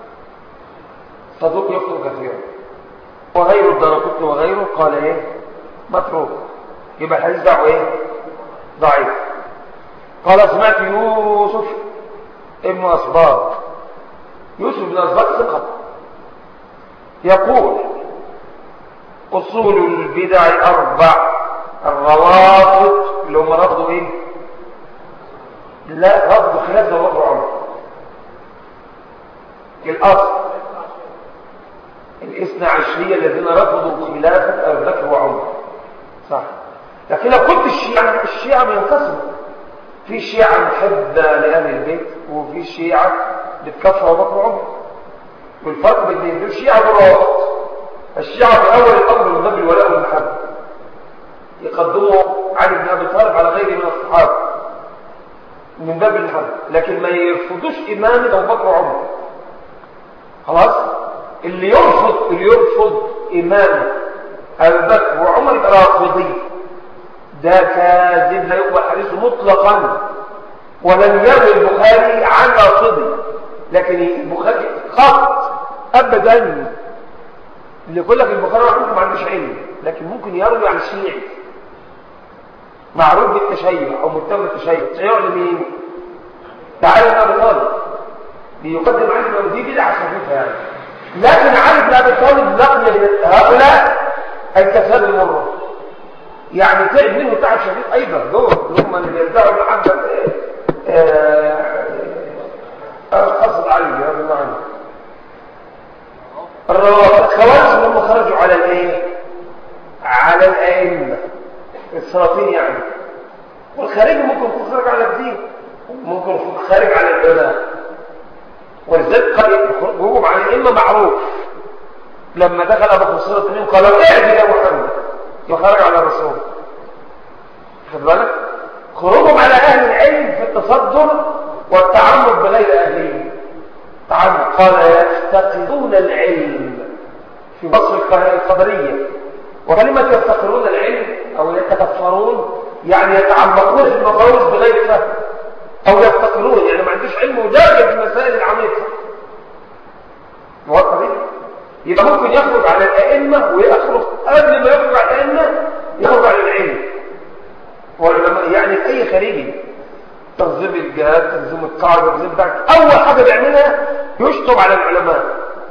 صدوق يخطئ كثيرا وغير الدرقطن وغيره قال ايه متروك يبقى الحديث دعوه ايه ضعيف قال سمعت يوسف ابن أصباط يوسف بن أصباط ثقة يقول أصول البدع أربع الروافض اللي هم رفضوا إيه لا رفضوا خلاف ده رفضوا عمر الأصل الاثنى عشرية الذين رفضوا خلافة أبي بكر وعمر صح لكن لو كنت الشيعة الشيعة بينقسموا في شيعة محبة لأهل البيت وفي شيعة بتكفر أبو بكر وعمر والفرق بين دول شيعة والروافض الشيعة في أول الأمر من باب الولاء والمحبة يقدموا علي بن ابي طالب على غيره من الصحابه من باب الحمد لكن ما يرفضوش امام ابو بكر وعمر خلاص اللي يرفض اللي يرفض امام ابو بكر وعمر يبقى رافضي ده كاذب لا يقبل حديثه مطلقا ولم يروي البخاري عن رافضي لكن البخاري خط ابدا اللي يقول لك البخاري وعمر ما عندوش علم لكن ممكن يروي عن شيعي معروف بالتشيع او متهم بالتشيع تشيع لمين تعالى بن ابي طالب ليقدم علي بن دي بدعه خفيفه يعني لكن علي بن ابي طالب لقي هؤلاء الكساد المره يعني تعب منه تعب شديد ايضا دول هم اللي بيدعوا محمد قصد علي هذا معنى الخوارج لما خرجوا على الايه على الائمه السلاطين يعني والخارج ممكن يكون خارج على الدين ممكن يكون خارج على العلماء ولذلك خروجهم على الائمه معروف لما دخل ابو خصير التميم قال اعدل يا محمد وخرج على الرسول خد بالك خروجهم على اهل العلم في التصدر والتعمق بغير اهله تعمق قال يفتقدون العلم في وصف القدريه وكلمه يفتقرون العلم او يتكفرون يعني يتعمقون في المفاوز بغير فهم او يفتقرون يعني ما عندوش علم ودارج في المسائل العميقه واضح يبقى ممكن يخرج على الائمه ويخرج قبل ما يخرج على الائمه يخرج على العلم والعلماء يعني اي خارجي تنظيم الجهاد تنظيم القاعده تنظيم بتاعك اول حاجه بيعملها يشطب على العلماء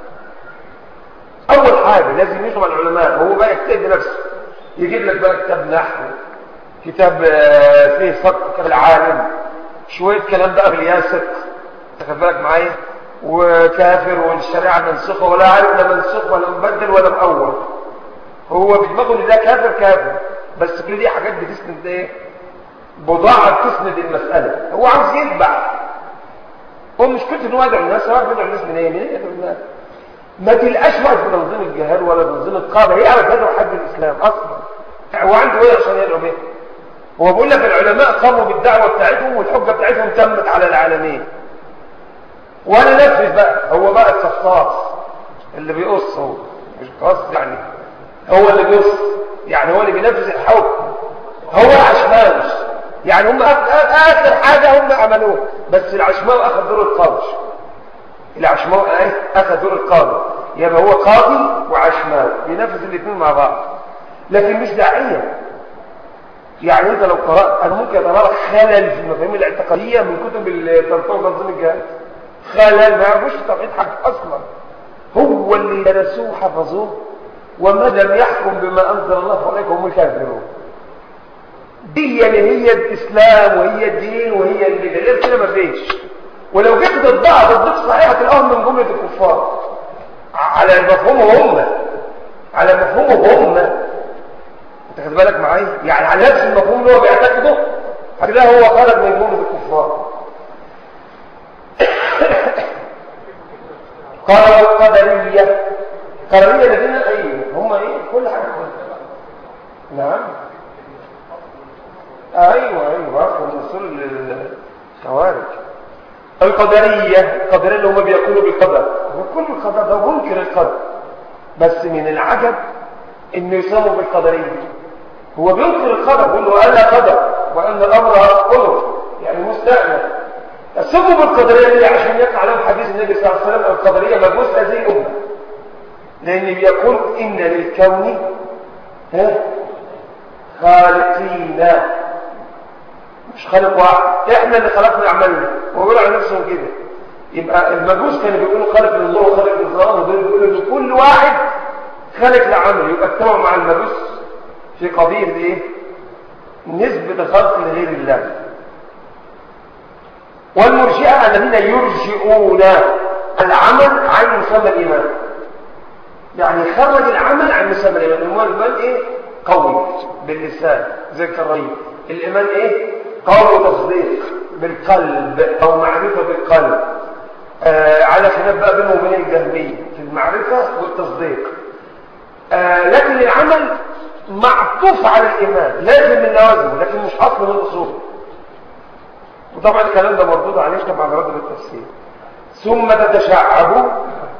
اول حاجه لازم يشطب على العلماء هو بقى يجتهد بنفسه يجيب لك بقى كتاب نحو كتاب فيه فقه العالم شويه كلام بقى بالياسق تاخد بالك معايا وكافر والشريعه منسوخه ولا عارف لا منسوخ ولا مبدل ولا مأول هو بدماغه ان ده كافر كافر بس كل دي حاجات بتسند ايه بضاعه بتسند المساله هو عاوز يتبع هو مشكلته ان هو يدعو الناس هو يدعو الناس من ايه؟ من ايه يدعو الناس؟ ما تلقاش واحد في تنظيم الجهاد ولا تنظيم القاده يعرف يدعو حد الاسلام اصلا هو عنده ايه عشان يدعو به؟ هو بيقول لك العلماء قاموا بالدعوه بتاعتهم والحجه بتاعتهم تمت على العالمين وانا نفذ بقى هو بقى الصفاص اللي بيقص هو مش قص يعني هو اللي بيقص يعني هو اللي بينفذ الحكم هو عشماوي يعني هم اخر حاجه هم عملوها بس العشماوي اخذ دور القاضي العشماوي اخذ دور القاضي يبقى هو قاضي وعشماوي بينفذ الاثنين مع بعض لكن مش داعيه يعني انت لو قرات انا ممكن اترى لك خلل في المفاهيم الاعتقاديه من كتب التنظيم وتنظيم الجهاد خلل ما يعرفوش توحيد حق اصلا هو اللي درسوه حفظوه وما لم يحكم بما انزل الله فاولئك هم الكافرون دي اللي هي الاسلام وهي الدين وهي اللي غير كده ما فيش ولو جبت ضدها ضدك صحيح هتلاقيهم من جمله الكفار على مفهومهم هم على مفهومهم هم انت خد بالك معايا يعني على نفس المفهوم اللي هو بيعتقده هتلاقي هو خرج من جمله الكفار قال القدريه القدريه الذين ايه هم ايه كل حاجه نعم ايوه ايوه عفوا رسول الخوارج القدريه القدريه اللي هم بيقولوا بالقدر وكل القدر ده منكر القدر بس من العجب انه يسموا بالقدريه هو بينكر القدر بيقول له الا قدر وان الامر قدر يعني مستأنف السموا بالقدريه ليه عشان يقع لهم حديث النبي صلى الله عليه وسلم القدريه مجوز هذه الامه لان بيقول ان للكون ها خالقين مش خالق واحد احنا اللي خلقنا اعمالنا وبيقولوا على نفسهم كده يبقى المجوس كانوا بيقولوا خالق لله وخالق للظلام ودول بيقولوا ان كل واحد خالق لعمله يبقى اجتمعوا مع المجوس في قضيه ايه نسبه الخلق لغير الله والمرجئه الذين يرجئون العمل عن مسمى الايمان يعني خرج العمل عن مسمى الايمان هو الايمان ايه قوي باللسان زي الكريم الايمان ايه قول وتصديق بالقلب او معرفه بالقلب آه على خلاف بقى بينه وبين الجهميه في المعرفه والتصديق آه لكن العمل معطوف على الإيمان لازم من لوازمه لكن مش أصل من أصوله وطبعا الكلام ده مردود عليه طبعا رد بالتفسير ثم تتشعب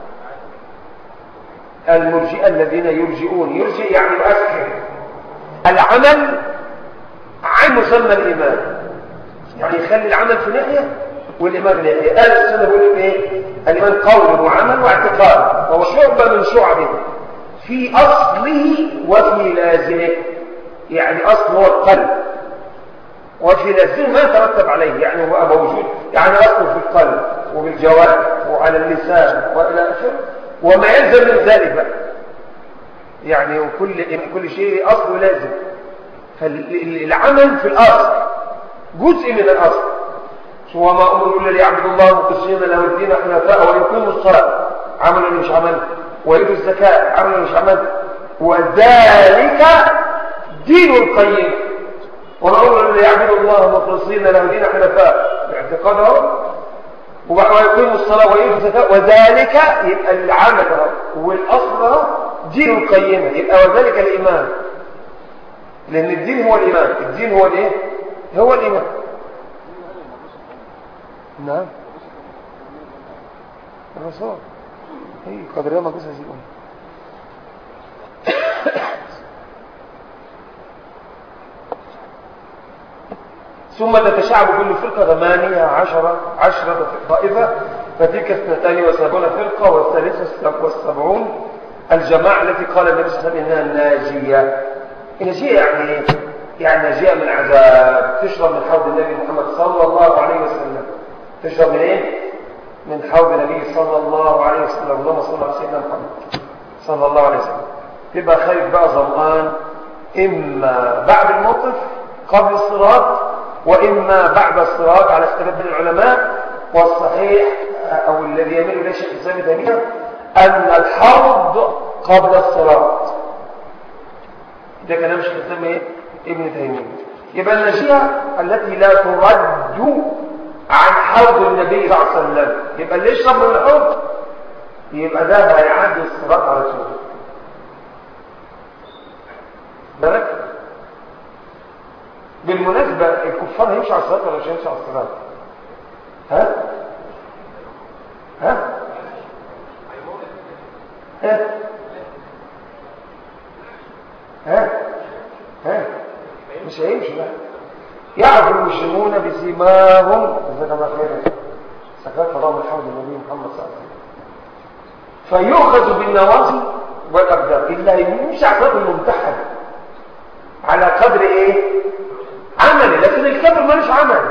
المرجئة الذين يرجئون يرجئ يعني يؤثر العمل عن مسمى الإيمان يعني يخلي العمل في ناحية والإيمان في ناحية أهل السنة بيقول إيه الإيمان قول وعمل واعتقاد وهو شعبة من شعبه في أصله وفي لازمه يعني أصل هو القلب وفي لازمه ما يترتب عليه يعني هو موجود يعني أصله في القلب وبالجوارح وعلى اللسان وإلى آخره وما يلزم من ذلك بقى يعني وكل كل شيء أصله لازم فالعمل في الأصل جزء من الأصل هو ما أمروا إلا ليعبدوا الله مخلصين له الدين حنفاء ويقيموا الصلاة عمل اللي مش عمل ويؤتوا الزكاة عمل اللي مش عمل وذلك دين القيم وما أمروا إلا ليعبدوا الله مخلصين له الدين حنفاء باعتقادهم ويقيموا الصلاة ويؤتوا الزكاة وذلك يبقى العمل والأصل دين القيمة يبقى وذلك الإيمان لأن الدين هو الإيمان الدين هو الإيه؟ هو الإيمان نعم الرسول هي قدر يوم قصة زيقون ثم تتشعب كل فرقة ثمانية عشرة عشرة طائفة فتلك اثنتان وسبعون فرقة والثالثة والسبعون الجماعة التي قال النبي صلى الله عليه وسلم إنها ناجية الناجية يعني ايه؟ يعني ناجية من عذاب تشرب من حوض النبي محمد صلى الله عليه وسلم تشرب من ايه؟ من حوض النبي صلى الله عليه وسلم اللهم صل على سيدنا محمد صلى الله عليه وسلم تبقى خايف بقى ظمآن إما بعد الموقف قبل الصراط وإما بعد الصراط على اختلاف بين العلماء والصحيح أو الذي يميل إليه شيخ الإسلام تيمية أن الحوض قبل الصراط ده كلام شيخ الإسلام إيه؟ ابن تيمية يبقى النجية التي لا ترد عن حوض النبي صلى الله عليه وسلم يبقى اللي يشرب من الحوض يبقى ده هيعدي الصراط على طول بالك بالمناسبة الكفار هيمشوا على الصراط ولا مش هيمشوا على الصراط ها ها ها ها ها مش هيمشوا بقى يعرف المسلمون بسيماهم جزاك الله خيرا سكت الله من حول النبي محمد صلى الله عليه وسلم فيؤخذ بالنواصي والابدان اللي هيمشي على الصراط الممتحن على قدر ايه عملي لكن الكافر ملوش عمل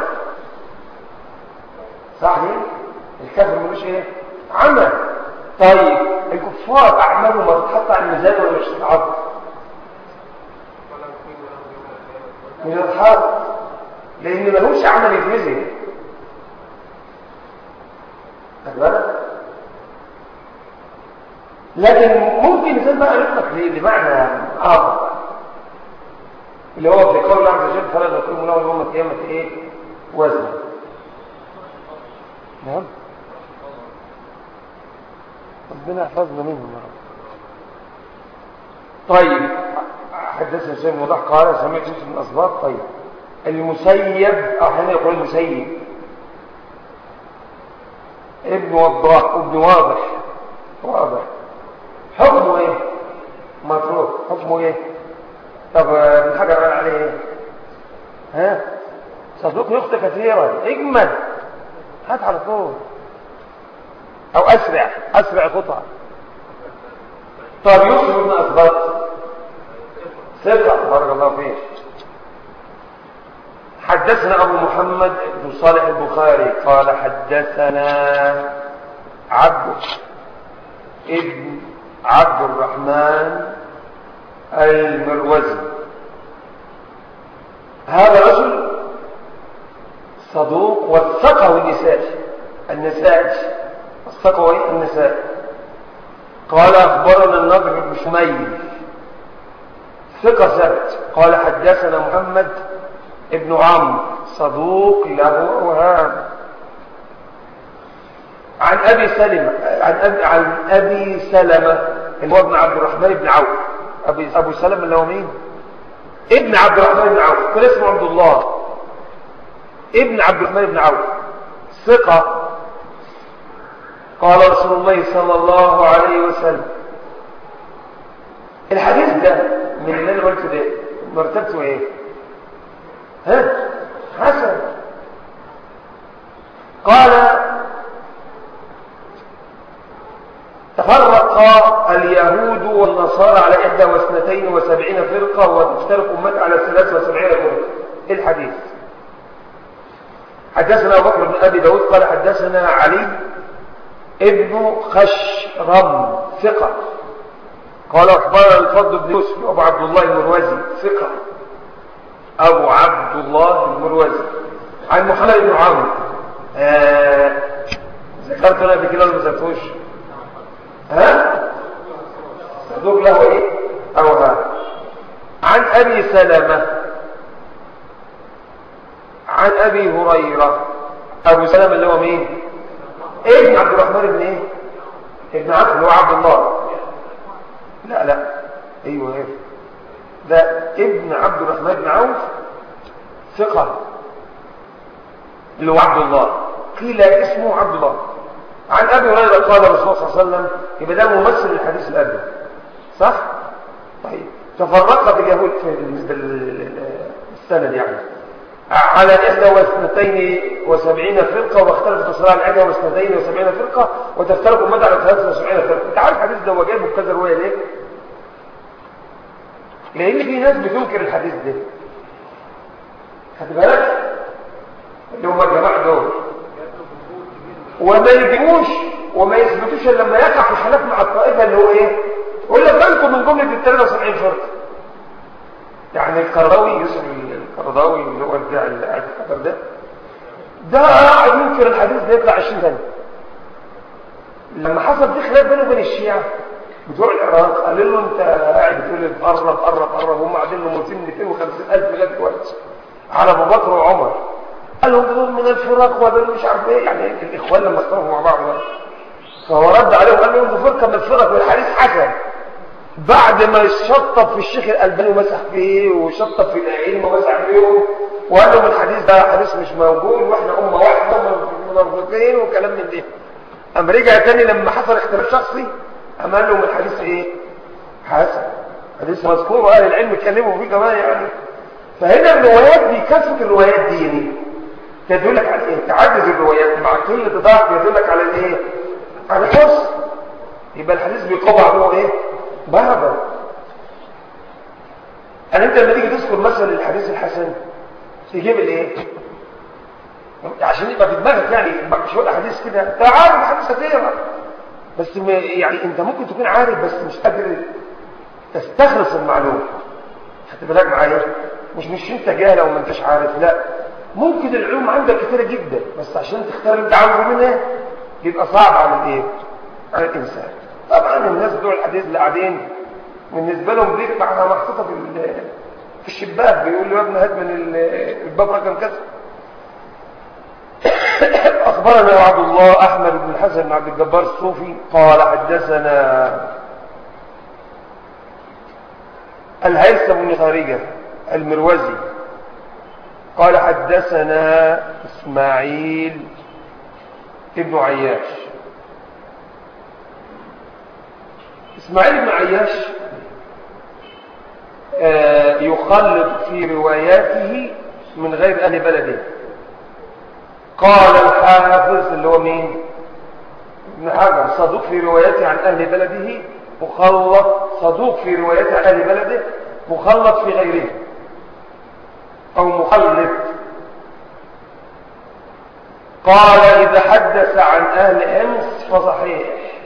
صح ليه الكافر ملوش ايه عمل طيب الكفار اعمالهم ما تتحط على الميزان ولا مش تتحط مش تتحط لان ملوش عمل يتمزن خد بالك لكن ممكن مثال بقى يطلق لمعنى اخر اللي هو في قول الله عز وجل فلا نقيم له يوم القيامة ايه وزنا نعم ربنا يحفظنا منهم يا رب طيب حدثنا سيد الموضح قال سمعت يوسف من أصباط طيب المسيب أحيانا يقول المسيب ابن وضاح ابن واضح واضح حكمه ايه مطروح حكمه ايه طب ابن حجر قال عليه ايه ها صدوق يخطئ كثيرا اجمل هات على طول او اسرع اسرع خطأ طب يوسف بن اثبت ثقة بارك الله فيك حدثنا ابو محمد بن صالح البخاري قال حدثنا عبد ابن عبد الرحمن المروزي هذا رجل صدوق وثقه النسائي النسائي وثقه النسائي قال أخبرنا النضر بن شميل ثقة ثبت قال حدثنا محمد ابن عمرو صدوق له أوهام عن أبي سلمة عن أبي, عن أبي سلمة اللي هو ابن عبد الرحمن بن عوف أبي أبو سلمة اللي هو مين ابن عبد الرحمن بن عوف كان اسمه عبد الله ابن عبد الرحمن بن عوف ثقة قال رسول الله صلى الله عليه وسلم الحديث ده من اللي انا قلته ده مرتبته ايه ها حسن قال تفرق اليهود والنصارى على إحدى واثنتين وسبعين فرقة وتفترق أمت على ثلاث وسبعين فرقة الحديث حدثنا أبو بكر بن أبي داود قال حدثنا علي ابن خشرم ثقة قال أخبرنا الفضل بن يوسف أبو عبد الله المروزي ثقة أبو عبد الله المروزي عن محمد بن عمرو آه ذكرت أنا بكده ولا ما ذكرتوش ها صدوق له ايه او ها عن ابي سلمة عن ابي هريرة ابو سلمة اللي هو مين ابن عبد الرحمن بن ايه ابن عبد اللي هو عبد الله لا لا ايوه ايه ده ابن عبد الرحمن بن عوف ثقة اللي هو عبد الله قيل اسمه عبد الله عن ابي هريره قال الرسول صلى الله عليه وسلم يبقى ده ممثل الحديث الابي صح طيب تفرقت اليهود في بالنسبه للسند يعني على إحدى واثنتين وسبعين فرقة واختلفت الصلاة على إحدى واثنتين وسبعين فرقة وتفترق أمتها على ثلاثة وسبعين فرقة أنت عارف الحديث ده هو جايبه بكذا رواية ليه؟ لأن في ناس بتنكر الحديث ده خد بالك؟ اللي هم الجماعة دول وما يجيبوش وما يثبتوش الا لما يقع في خلاف مع الطائفه اللي هو ايه يقول لك انتم من جمله ال 73 فرقه يعني القرضاوي يوسف القرضاوي اللي هو بتاع الخبر ده ده قاعد ينكر الحديث ده يطلع 20 سنه لما حصل في خلاف بينه وبين الشيعه بتوع العراق قال له انت قاعد بتقول قرب قرب قرب هم قاعدين له 200 250000 لغايه دلوقتي على ابو بكر وعمر قال لهم دول من الفرق ودول مش عارف ايه يعني الاخوان لما اختلفوا مع بعض بقى فهو رد عليهم قال لهم دي فرقه من الفرق والحديث حسن بعد ما شطب في الشيخ الالباني ومسح فيه وشطب في الائمه ومسح فيهم وقال لهم الحديث ده حديث مش موجود واحنا امه واحده منافقين وكلام من ده قام رجع تاني لما حصل اختلاف شخصي قام قال لهم الحديث ايه حسن حديث مذكور واهل العلم اتكلموا فيه كمان يعني فهنا الروايات دي كثره الروايات دي يعني تدلك على ايه تعدد الروايات مع كل ضعف يدلك على الايه على الحسن يبقى الحديث بيقوى على ايه بابا يعني انت لما تيجي تذكر مثلا الحديث الحسن تجيب الايه عشان يبقى في دماغك يعني شو احاديث كده انت عارف احاديث كثيره بس يعني انت ممكن تكون عارف بس مش قادر تستخلص المعلومه خدت بالك معايا مش مش انت جاهل او ما انتش عارف لا ممكن العلوم عندك كثيره جدا بس عشان تختار اللي تعود منها بيبقى صعب على الايه على الانسان طبعا الناس بتوع الحديث اللي قاعدين بالنسبه لهم دي معناها محطوطه في في الشباك بيقول له يا ابن هات من الباب رقم كذا اخبرنا عبد الله احمد بن الحسن بن عبد الجبار الصوفي قال حدثنا الهيثم بن خارجه المروزي قال حدثنا اسماعيل ابن عياش اسماعيل بن عياش آه يخلط في رواياته من غير اهل بلده قال الحافظ اللي هو مين ابن حجر صدوق في روايته عن اهل بلده مخلط صدوق في روايته عن اهل بلده مخلط في غيره او مخلط قال اذا حدث عن اهل امس فصحيح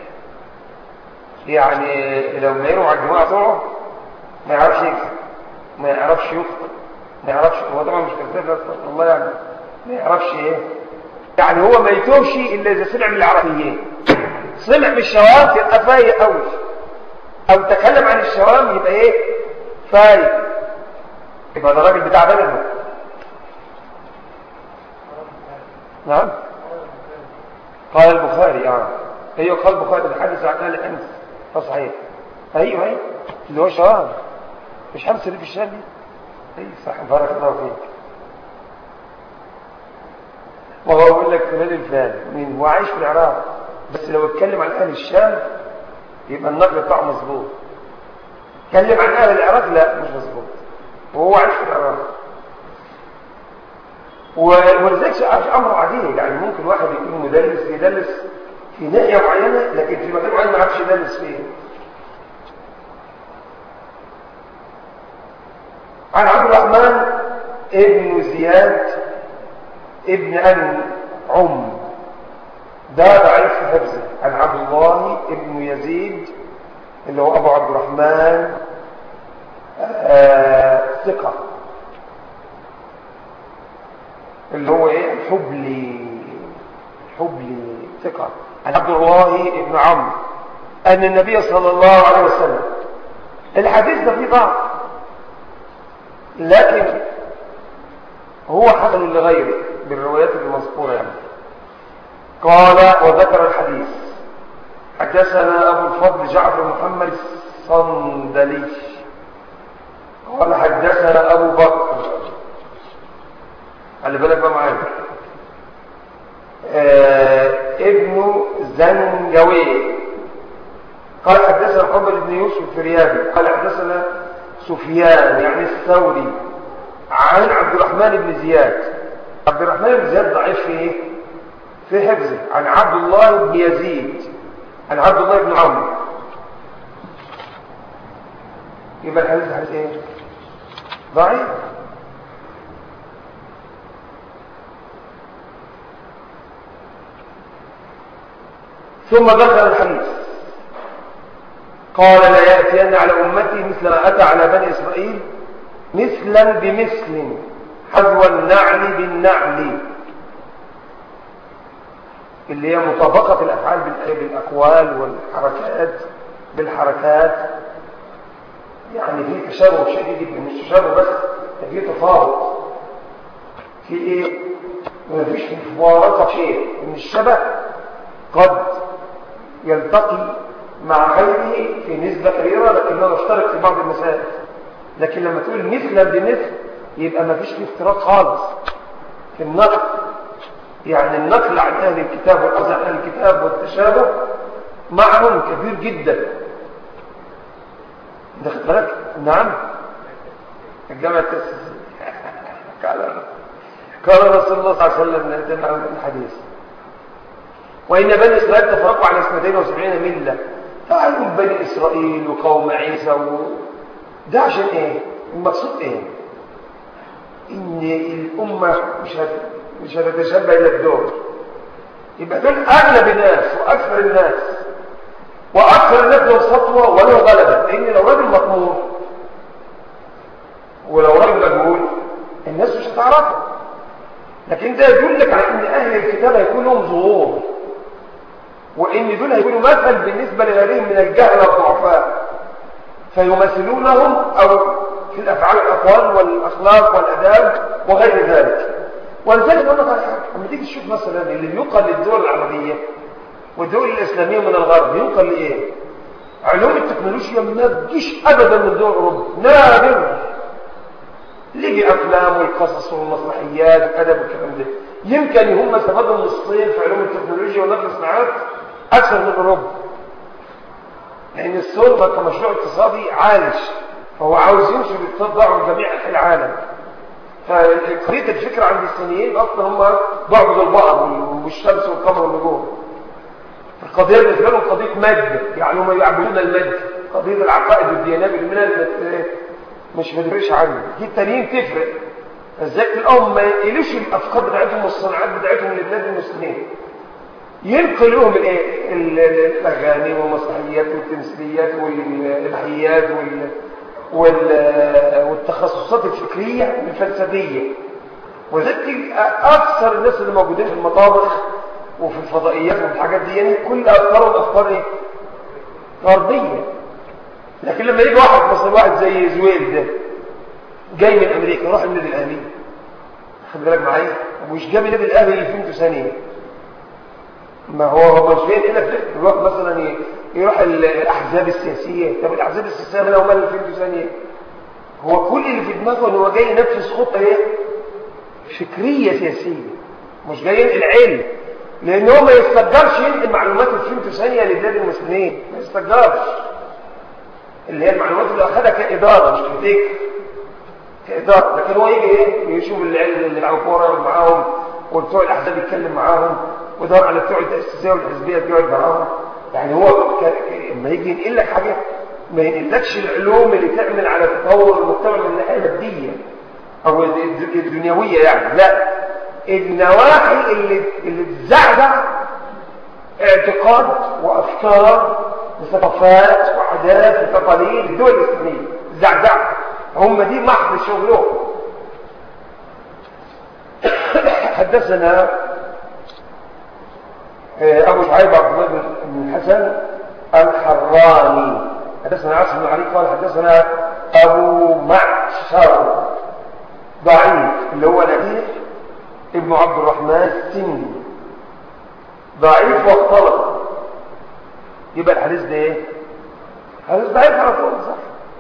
يعني لو ما يروح على الجماعه بتوعه ما يعرفش يكذب ما يعرفش يخطئ ما يعرفش هو طبعا مش كذاب والله يعني ما يعرفش ايه يعني هو ما يتوهش الا اذا سمع من العربيين سمع من الشوام يبقى فايق قوي او تكلم عن الشوام يبقى ايه فايق يبقى ده راجل بتاع بلده نعم قال البخاري اه ايوه قال البخاري الحديث عن اهل امس فصحيح ايوه ايوه اللي هو شوام مش حمص اللي في الشام دي اي صح بارك الله فيك ما هو بيقول لك فلان الفلان مين هو عايش في العراق بس لو اتكلم عن اهل الشام يبقى النقل بتاعه مظبوط اتكلم عن اهل العراق لا مش مظبوط وهو عايش في العراق ولذلك امر عديد يعني ممكن واحد يكون مدرس يدرس في ناحيه معينه لكن في مكان معين ما عرفش يدرس فيه عن عبد الرحمن ابن زياد ابن أنعم ده ضعيف في حفظه عن عبد الله ابن يزيد اللي هو أبو عبد الرحمن آه ثقة اللي هو ايه الحبلي الحبلي ثقة عن عبد الله ابن عمرو أن النبي صلى الله عليه وسلم الحديث ده فيه ضعف لكن هو حسن لغيره بالروايات المذكورة يعني قال وذكر الحديث حدثنا أبو الفضل جعفر محمد الصندلي قال حدثنا أبو بكر خلي بالك بقى معايا آه ابن زنجوي قال حدثنا محمد بن يوسف الفريابي قال حدثنا سفيان يعني الثوري عن عبد الرحمن بن زياد عبد الرحمن بن زياد ضعيف في ايه في حفظه عن عبد الله بن يزيد عن عبد الله بن عمرو يبقى الحديث حديث ايه ضعيف ثم ذكر الحديث قال لا يأتين على أمتي مثل ما أتى على بني إسرائيل مثلا بمثل حذو النعل بالنعل اللي هي مطابقة الأفعال بالأقوال والحركات بالحركات يعني في تشابه شديد جدا مش تشابه بس في تفاوت في ايه ما فيش مفارقة شيء ان الشبه قد يلتقي مع غيره في نسبة كبيرة لكنه يشترك في بعض المسائل لكن لما تقول مثلا بمثل يبقى ما فيش افتراق خالص في النقل يعني النقل عن أهل الكتاب والأخذ عن أهل الكتاب والتشابه معنى كبير جدا دخلت بالك نعم الجامعة التأسيسية قال قال رسول الله صلى الله عليه وسلم دل على الحديث وإن بني إسرائيل تفرقوا على اثنتين وسبعين ملة فعلهم بني إسرائيل وقوم عيسى و... ده عشان إيه المقصود إيه إن الأمة مش هت... مش هتتشبه إلا بدور يبقى دول أغلب الناس وأكثر الناس وأكثر الناس له سطوة وله غلبة لأن لو راجل مطمور ولو راجل مجهول الناس مش هتعرفه لكن ده يدلك على ان اهل الكتاب هيكون لهم ظهور وان دول هيكونوا مثل بالنسبه لغيرهم من الجهل والضعفاء فيمثلونهم او في الافعال الاقوال والاخلاق والاداب وغير ذلك ولذلك اقول لك على حاجه لما تيجي تشوف مثلا اللي بينقل للدول العربيه والدول الاسلاميه من الغرب بينقل لايه؟ علوم التكنولوجيا ما تجيش ابدا من دول اوروبا نادر ليه افلام والقصص والمسرحيات والادب والكلام ده يمكن هم استفادوا نصين في علوم التكنولوجيا ونقل الصناعات اكثر من اوروبا لان السلطه كمشروع اقتصادي عالج فهو عاوز ينشر الاقتصاد ضعف جميع انحاء العالم فقضيه الفكره عند الصينيين اصلا هم بعبد البعض والشمس والقمر والنجوم القضيه بالنسبه لهم قضيه ماده يعني هم يعبدون الماده قضيه العقائد والديانات بالمنى مش مدريش عنه دي التانيين تفرق فازاي تلاقيهم ما يقلوش الافكار بتاعتهم والصناعات بتاعتهم لبلاد المسلمين ينقل لهم الايه الاغاني والمسرحيات والتمثيليات والاباحيات وال والتخصصات الفكريه والفلسفيه وذلك اكثر الناس اللي موجودين في المطابخ وفي الفضائيات وفي الحاجات دي يعني كل افكارهم افكار ايه غربيه لكن لما يجي واحد مثلا واحد زي زويل ده جاي من امريكا يروح النادي الاهلي خد بالك معايا ومش جاي من النادي الاهلي فهمته ثانيه ما هو هو مش فين هنا يروح مثلا يروح الاحزاب السياسيه طب الاحزاب السياسيه لو مال فهمته ثانيه هو كل اللي في دماغه ان هو جاي ينفذ خطه ايه فكريه سياسيه مش جاي ينقل علم لان هو ما يستقدرش ينقل معلومات الفيمتو ثانيه لبلاد المسلمين ما يستقدرش اللي هي المعلومات اللي اخذها كاداره مش كفكر كاداره لكن هو يجي ايه يشوف العيال اللي بيلعبوا كوره يقعد معاهم وبتوع الاحزاب يتكلم معاهم ويدور على بتوع التاسيسيه والحزبيه يقعد معاهم يعني هو لما يجي ينقل لك حاجه ما ينقلكش العلوم اللي تعمل على تطور المجتمع من الناحيه الماديه او الدنيويه يعني لا النواحي اللي اللي تزعزع اعتقاد وافكار وثقافات وعادات وتقاليد الدول الاسلاميه زعزع هم دي محض شغلهم حدثنا ابو شعيب عبد الله بن الحسن الحراني حدثنا عاصم بن علي قال حدثنا ابو معشر ضعيف اللي هو نبيه ابن عبد الرحمن السندي ضعيف واختلط يبقى الحديث ده ايه حديث ضعيف على طول صح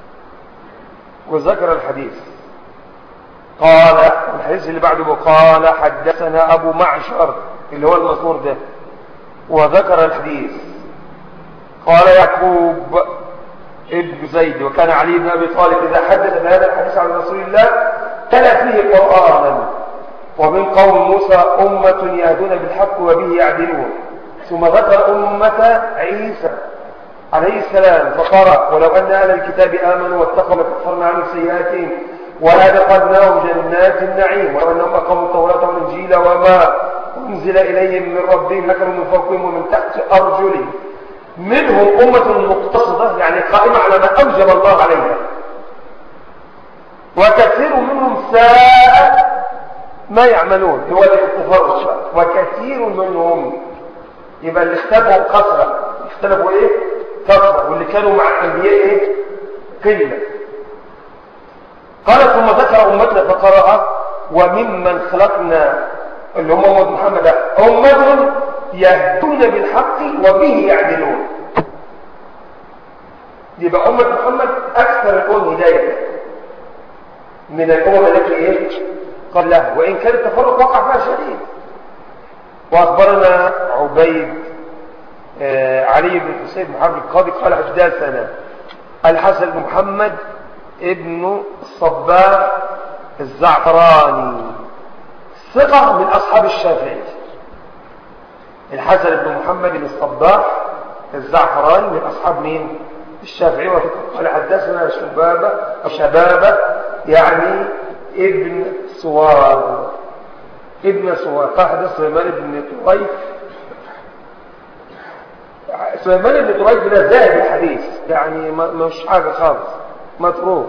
وذكر الحديث قال الحديث اللي بعده قال حدثنا ابو معشر اللي هو المذكور ده وذكر الحديث قال يعقوب ابن زيد وكان علي بن ابي طالب اذا حدث بهذا الحديث عن رسول الله تلا فيه قرانا ومن قوم موسى أمة يهدون بالحق وبه يعدلون ثم ذكر أمة عيسى عليه السلام فقرأ ولو أن أهل الكتاب آمنوا واتقوا لكفرنا عن سيئاتهم ولأدخلناهم جنات النعيم ولو أنهم أقاموا التوراة والإنجيل وما أنزل إليهم من ربهم لكانوا من فوقهم ومن تحت أرجلهم منهم أمة مقتصدة يعني قائمة على ما أوجب الله عليها وكثير منهم ساء ما يعملون هو التفرج وكثير منهم يبقى اللي اختلفوا كثرة اختلفوا ايه كثرة واللي كانوا مع الانبياء ايه قلة قال ثم ذكر امتنا فقرأ وممن خلقنا اللي هم امة محمد امة يهدون بالحق وبه يعدلون يبقى امة محمد اكثر الامم هداية من الامم التي ايه قبلها وإن كان التفرق وقع فيها شديد وأخبرنا عبيد آه علي بن حسين بن حرب القاضي قال حدثنا الحسن بن محمد ابن الصباح الزعفراني ثقة من أصحاب الشافعي الحسن بن محمد بن الصباح الزعفراني من أصحاب مين؟ الشافعي قال حدثنا شبابة شبابة يعني ابن سوار ابن سوار قال حدث سليمان بن طريف سليمان بن طريف ده ذاهب الحديث يعني مش حاجة خالص متروك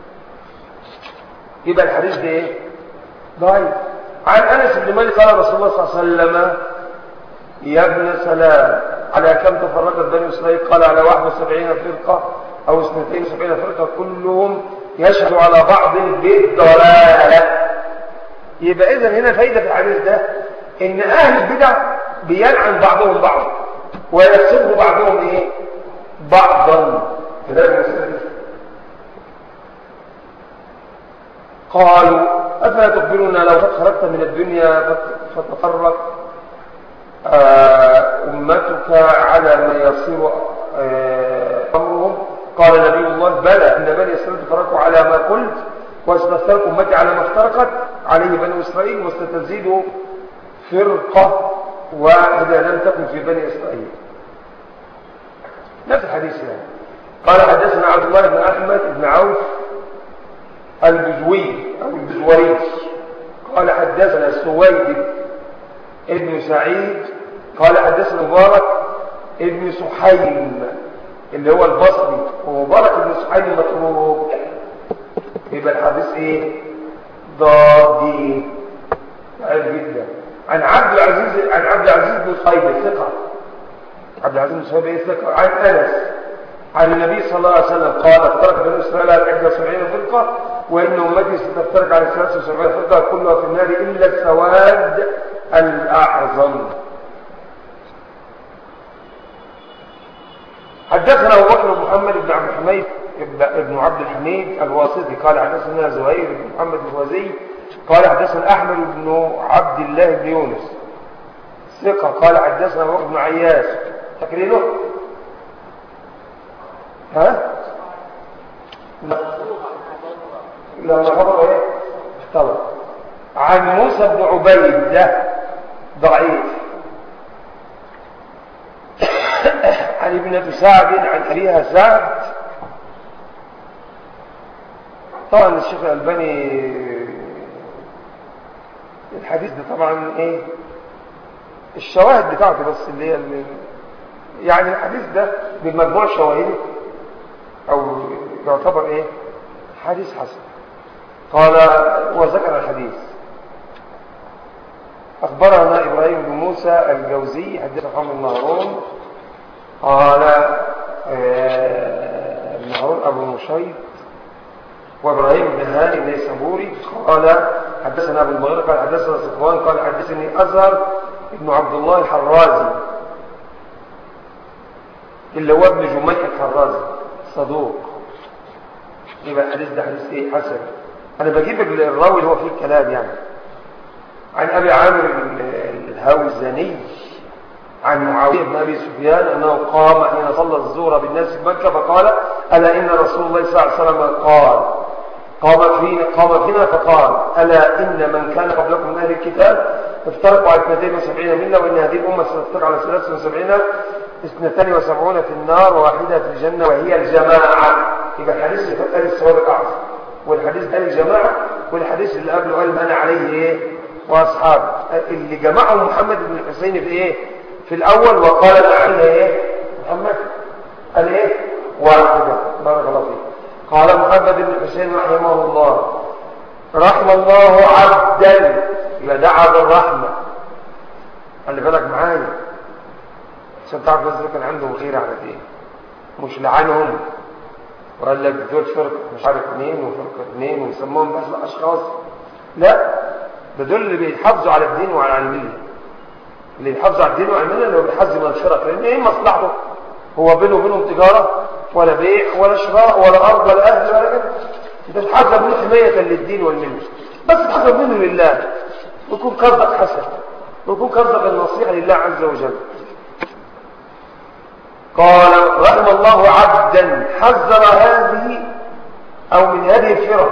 يبقى الحديث ده ايه ضعيف عن انس بن مالك قال رسول الله صلى الله عليه وسلم يا ابن سلام على كم تفرقت بني اسرائيل قال على 71 فرقه او 72 فرقه كلهم يشهد على بعض بالضلاله يبقى اذا هنا فايده في الحديث ده ان اهل البدع بيلعن بعضهم بعضا ويسب بعضهم ايه بعضا كده المسلمين قالوا افلا تخبرنا لو خرجت من الدنيا فتفرق امتك على ما يصير امرهم قال نبي الله بلى ان بني اسرائيل تفرقوا على ما قلت وستفترق امتي على ما افترقت عليه بني اسرائيل وستزيد فرقه واحده لم تكن في بني اسرائيل نفس الحديث يعني قال حدثنا عبد الله بن احمد بن عوف البزوي او البزوري قال حدثنا سويد ابن سعيد قال حدثنا مبارك ابن سحيم اللي هو البصري ومبارك بن سحيم متروك يبقى الحديث ايه ضادي عيب جدا عن عبد العزيز عن عبد العزيز بن صهيب ثقه عبد العزيز بن صهيب ايه ثقه عن انس عن النبي صلى الله عليه وسلم قال افترق بني اسرائيل على 71 فرقه وان امتي ستفترق على 73 فرقه كلها في النار الا السواد الاعظم حدثنا ابو بكر بن محمد بن عبد الحميد ابن عبد الحميد الواسطي قال حدثنا زهير بن محمد الوزي قال حدثنا أحمد بن عبد الله بن يونس ثقة قال حدثنا أبو بن عياش تكرينه ها لا لا خبر ايه طبعا عن موسى بن عبيد ده ضعيف عن ابنة سعد عن أبيها سعد طبعا الشيخ الألباني الحديث ده طبعا ايه الشواهد بتاعته بس اللي هي اللي يعني الحديث ده بمجموع شواهده او يعتبر ايه حديث حسن قال وذكر الحديث أخبرنا إبراهيم بن موسى الجوزي حدث محمد بن هارون قال ابن هارون أبو مشيط وإبراهيم بن هاني النيسابوري قال حدثنا أبو المغيرة قال حدثنا صفوان قال حدثني أزهر ابن عبد الله الحرازي اللي هو ابن جميع الحرازي صدوق يبقى الحديث ده حديث ايه حسن انا بجيب الراوي اللي هو فيه الكلام يعني عن ابي عامر الهاوزني عن معاويه بن ابي سفيان انه قام حين صلى الظهر بالناس في مكه فقال الا ان رسول الله صلى الله عليه وسلم قال قام فينا قام فينا فقال الا ان من كان قبلكم من اهل الكتاب افترقوا على 72 مله وان هذه الامه ستفترق على 73 اثنتان وسبعون في النار وواحدة في الجنة وهي الجماعة يبقى الحديث اللي فات قال الثواب الأعظم والحديث قال الجماعة والحديث اللي قبله قال ما أنا عليه إيه وأصحابه اللي جمعهم محمد بن الحسين في إيه في الأول وقال ما عليه إيه محمد قال إيه واحدة بارك الله فيك قال محمد بن الحسين رحمه الله رحم الله عبدا يبقى دعا بالرحمة خلي بالك معايا عشان تعرف الناس كان عندهم خير على دين مش لعنهم وقال لك دول فرقة مش عارف اثنين وفرقة اثنين ويسموهم بس اشخاص لا ده دول اللي بيحافظوا على الدين وعلى الملة اللي بيحافظوا على الدين وعلى الملة اللي هو بيحزم الفرق لان ايه مصلحته هو بينه وبينهم تجارة ولا بيع ولا شراء ولا ارض ولا اهل ولا كده انت تحذر منه حماية للدين والملة بس تحذر منه لله ويكون قصدك حسن ويكون قصدك النصيحة لله عز وجل قال رحم الله عبدا حذر هذه أو من هذه الفرق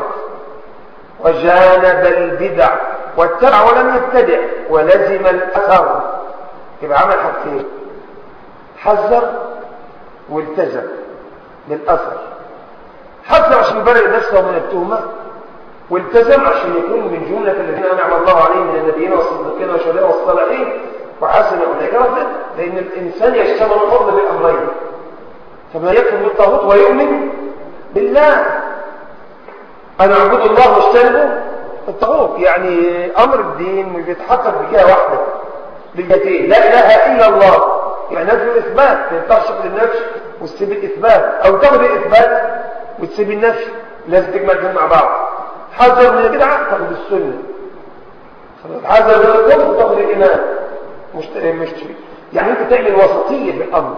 وجانب البدع واتبع ولم يبتدع ولزم الأثر يبقى عمل حاجتين حذر والتزم بالأثر حذر عشان يبرئ نفسه من التهمة والتزم عشان يكون من جملة الذين أنعم الله عليهم من النبيين والصديقين والشهداء والصالحين وحسن أولئك رفضا لأن الإنسان يشتمل الفضل بالأمرين فما يكفر بالطاغوت ويؤمن بالله أنا أعبد الله واجتنبه الطاغوت يعني أمر الدين بيتحقق بجهة واحدة بالجهتين لا إله إلا الله يعني نفي الإثبات ما ينفعش تاخد النفي وتسيب الإثبات أو تاخد الإثبات وتسيب النفي لازم تجمع الاثنين مع بعض حذر من البدعة تاخد السنة حذر من الكفر تاخد الإيمان مشتري مشتري يعني انت تعمل وسطية في الامر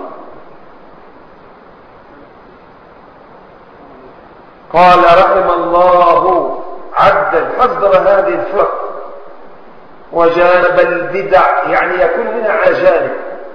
قال رحم الله عبدا حذر هذه الفرق وجانب البدع يعني يكون منها على جانب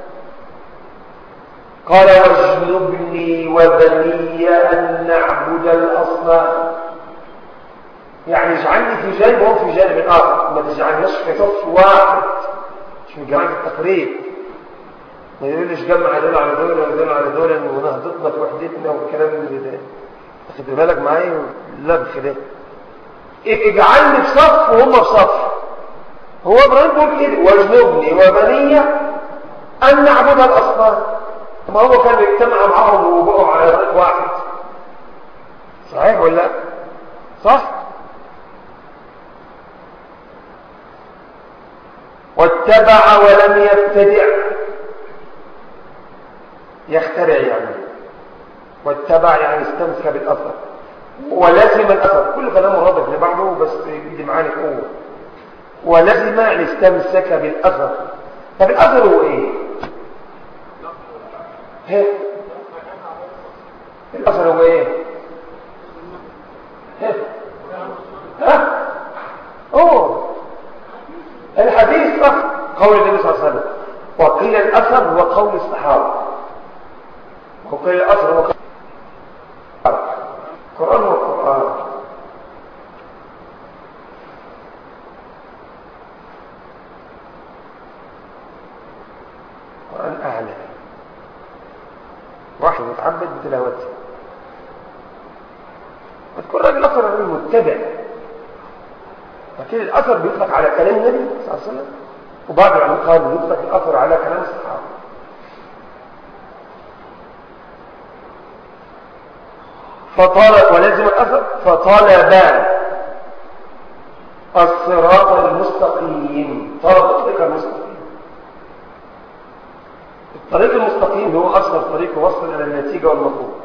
قال واجنبني وبني ان نعبد الاصنام يعني اجعلني في جانب وهم في جانب اخر ما تجعلناش في صف واحد مش من جماعة التقريب ما يقولش جمع دول على دول ودول على دول ونهضتنا في وحدتنا والكلام اللي ده خد بالك معايا اللبخ ده اجعلني في صف وهم في صف هو ابراهيم بيقول كده واجنبني وبني ان نعبد الاصنام ما هو كان بيجتمع معاهم وبقوا على طريق واحد صحيح ولا لا صح واتبع ولم يبتدع يخترع يعني واتبع يعني استمسك بالأثر ولزم الأثر كل كلامه رابط لبعضه بس يدي معاني قوة ولزم يعني استمسك بالأثر طب الأثر هو ايه ها الأثر هو ايه مشهور الحديث صح قول النبي صلى الله عليه وسلم وقيل الأثر هو قول الصحابة وقيل الأثر هو قول القرآن والقرآن القرآن أعلى واحد متعبد بتلاوته وتكون راجل أثر المتبع لكن الأثر بيطلق على كلام النبي صلى الله عليه وسلم وبعض العلماء قالوا يطلق الأثر على كلام الصحابة فطال ولازم الأثر فطالب الصراط المستقيم طلب الطريق المستقيم الطريق المستقيم هو أصل طريق وصل إلى النتيجة والمطلوب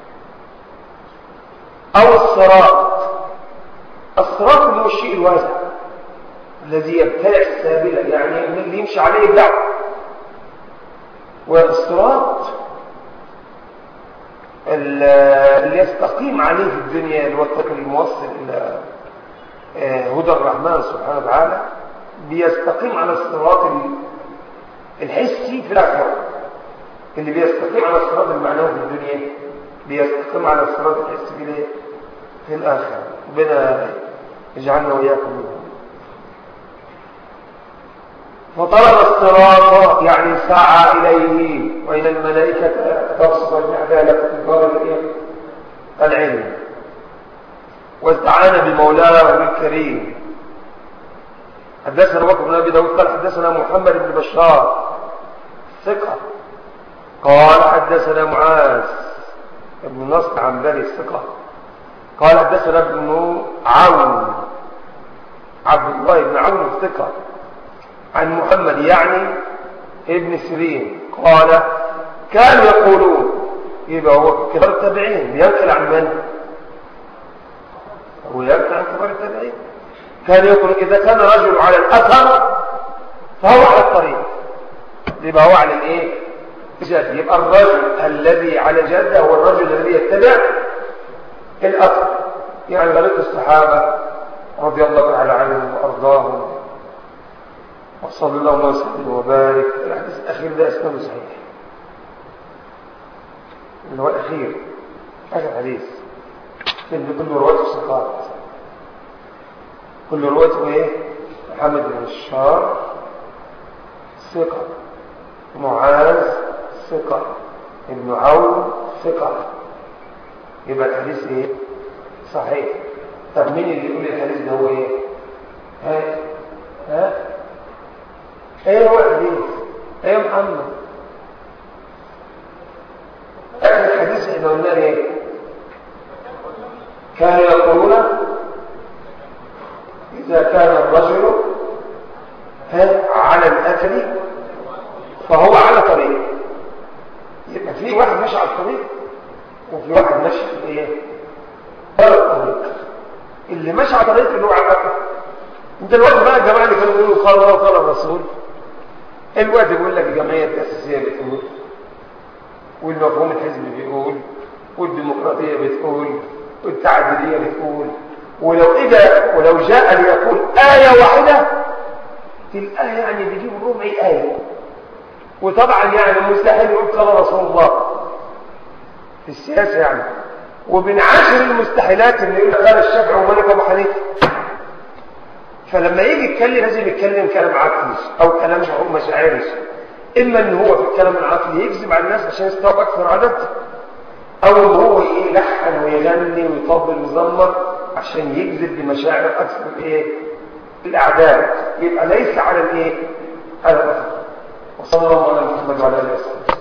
أو الصراط الصراط اللي هو الشيء الواسع الذي يبتلع السابلة يعني اللي يمشي عليه الدعوة والصراط اللي يستقيم عليه في الدنيا اللي هو الطريق الموصل إلى هدى الرحمن سبحانه وتعالى بيستقيم على الصراط الحسي في الآخرة اللي بيستقيم على الصراط المعنوي في الدنيا بيستقيم على الصراط الحسي في في الآخرة ربنا يجعلنا وإياكم منهم فطلب الصراط يعني سعى إليه وإن الملائكة تبسط العدالة في دار العلم واستعان بمولاه الكريم حدثنا بكر بن ابي داود قال حدثنا محمد بن بشار ثقة قال حدثنا معاذ بن نصر عن بني الثقة قال حدثنا ابن عون عبد الله بن عون الثقة عن محمد يعني ابن سيرين قال كانوا يقولون يبقى هو كبار التابعين بينقل عن من؟ هو ينقل عن كبار التابعين كان يقول إذا كان رجل على الأثر فهو على الطريق يبقى هو على الايه؟ جد يبقى الرجل الذي على جده هو الرجل الذي يتبع الأثر يعني طريق الصحابة رضي الله تعالى عنهم وأرضاهم وصلى الله وسلم وبارك الحديث الأخير ده اسمه صحيح اللي هو الأخير آخر حديث اللي كل رواته ثقات كل رواته ايه محمد بن الشار ثقة معاذ ثقة ابن عون ثقة يبقى الحديث ايه صحيح طب مين اللي يقول الحديث ده هو ايه ها ها ايه هو الحديث ايه محمد اخر الحديث احنا قلنا ايه كانوا يقولون اذا كان الرجل ها على الاكل فهو على طريق يبقى في واحد ماشي على الطريق وفي واحد ماشي في ايه على الطريق اللي ماشي على الطريق اللي هو على الاكل انت الوقت بقى الجماعه اللي كانوا بيقولوا قال الله وقال الرسول الوقت بيقول لك الجمعيه التاسيسيه بتقول والمفهوم الحزبي بيقول والديمقراطيه بتقول والتعدديه بتقول ولو اجى ولو جاء ليقول ايه واحده في الايه يعني بيجيب ربع ايه وطبعا يعني مستحيل يقول قال رسول الله في السياسه يعني ومن عشر المستحيلات ان يقول قال الشافعي ومالك ابو حنيفه فلما يجي يتكلم لازم يتكلم كلام عقلي او كلام مشاعري اما ان هو في الكلام العقلي يكذب على الناس عشان يستوعب اكثر عدد او ان هو يلحن ويغني ويطبل ويزمر عشان يجذب بمشاعر اكثر الايه الاعداد يبقى ليس على الايه على الاثر وصلى الله على محمد وعلى اله وصحبه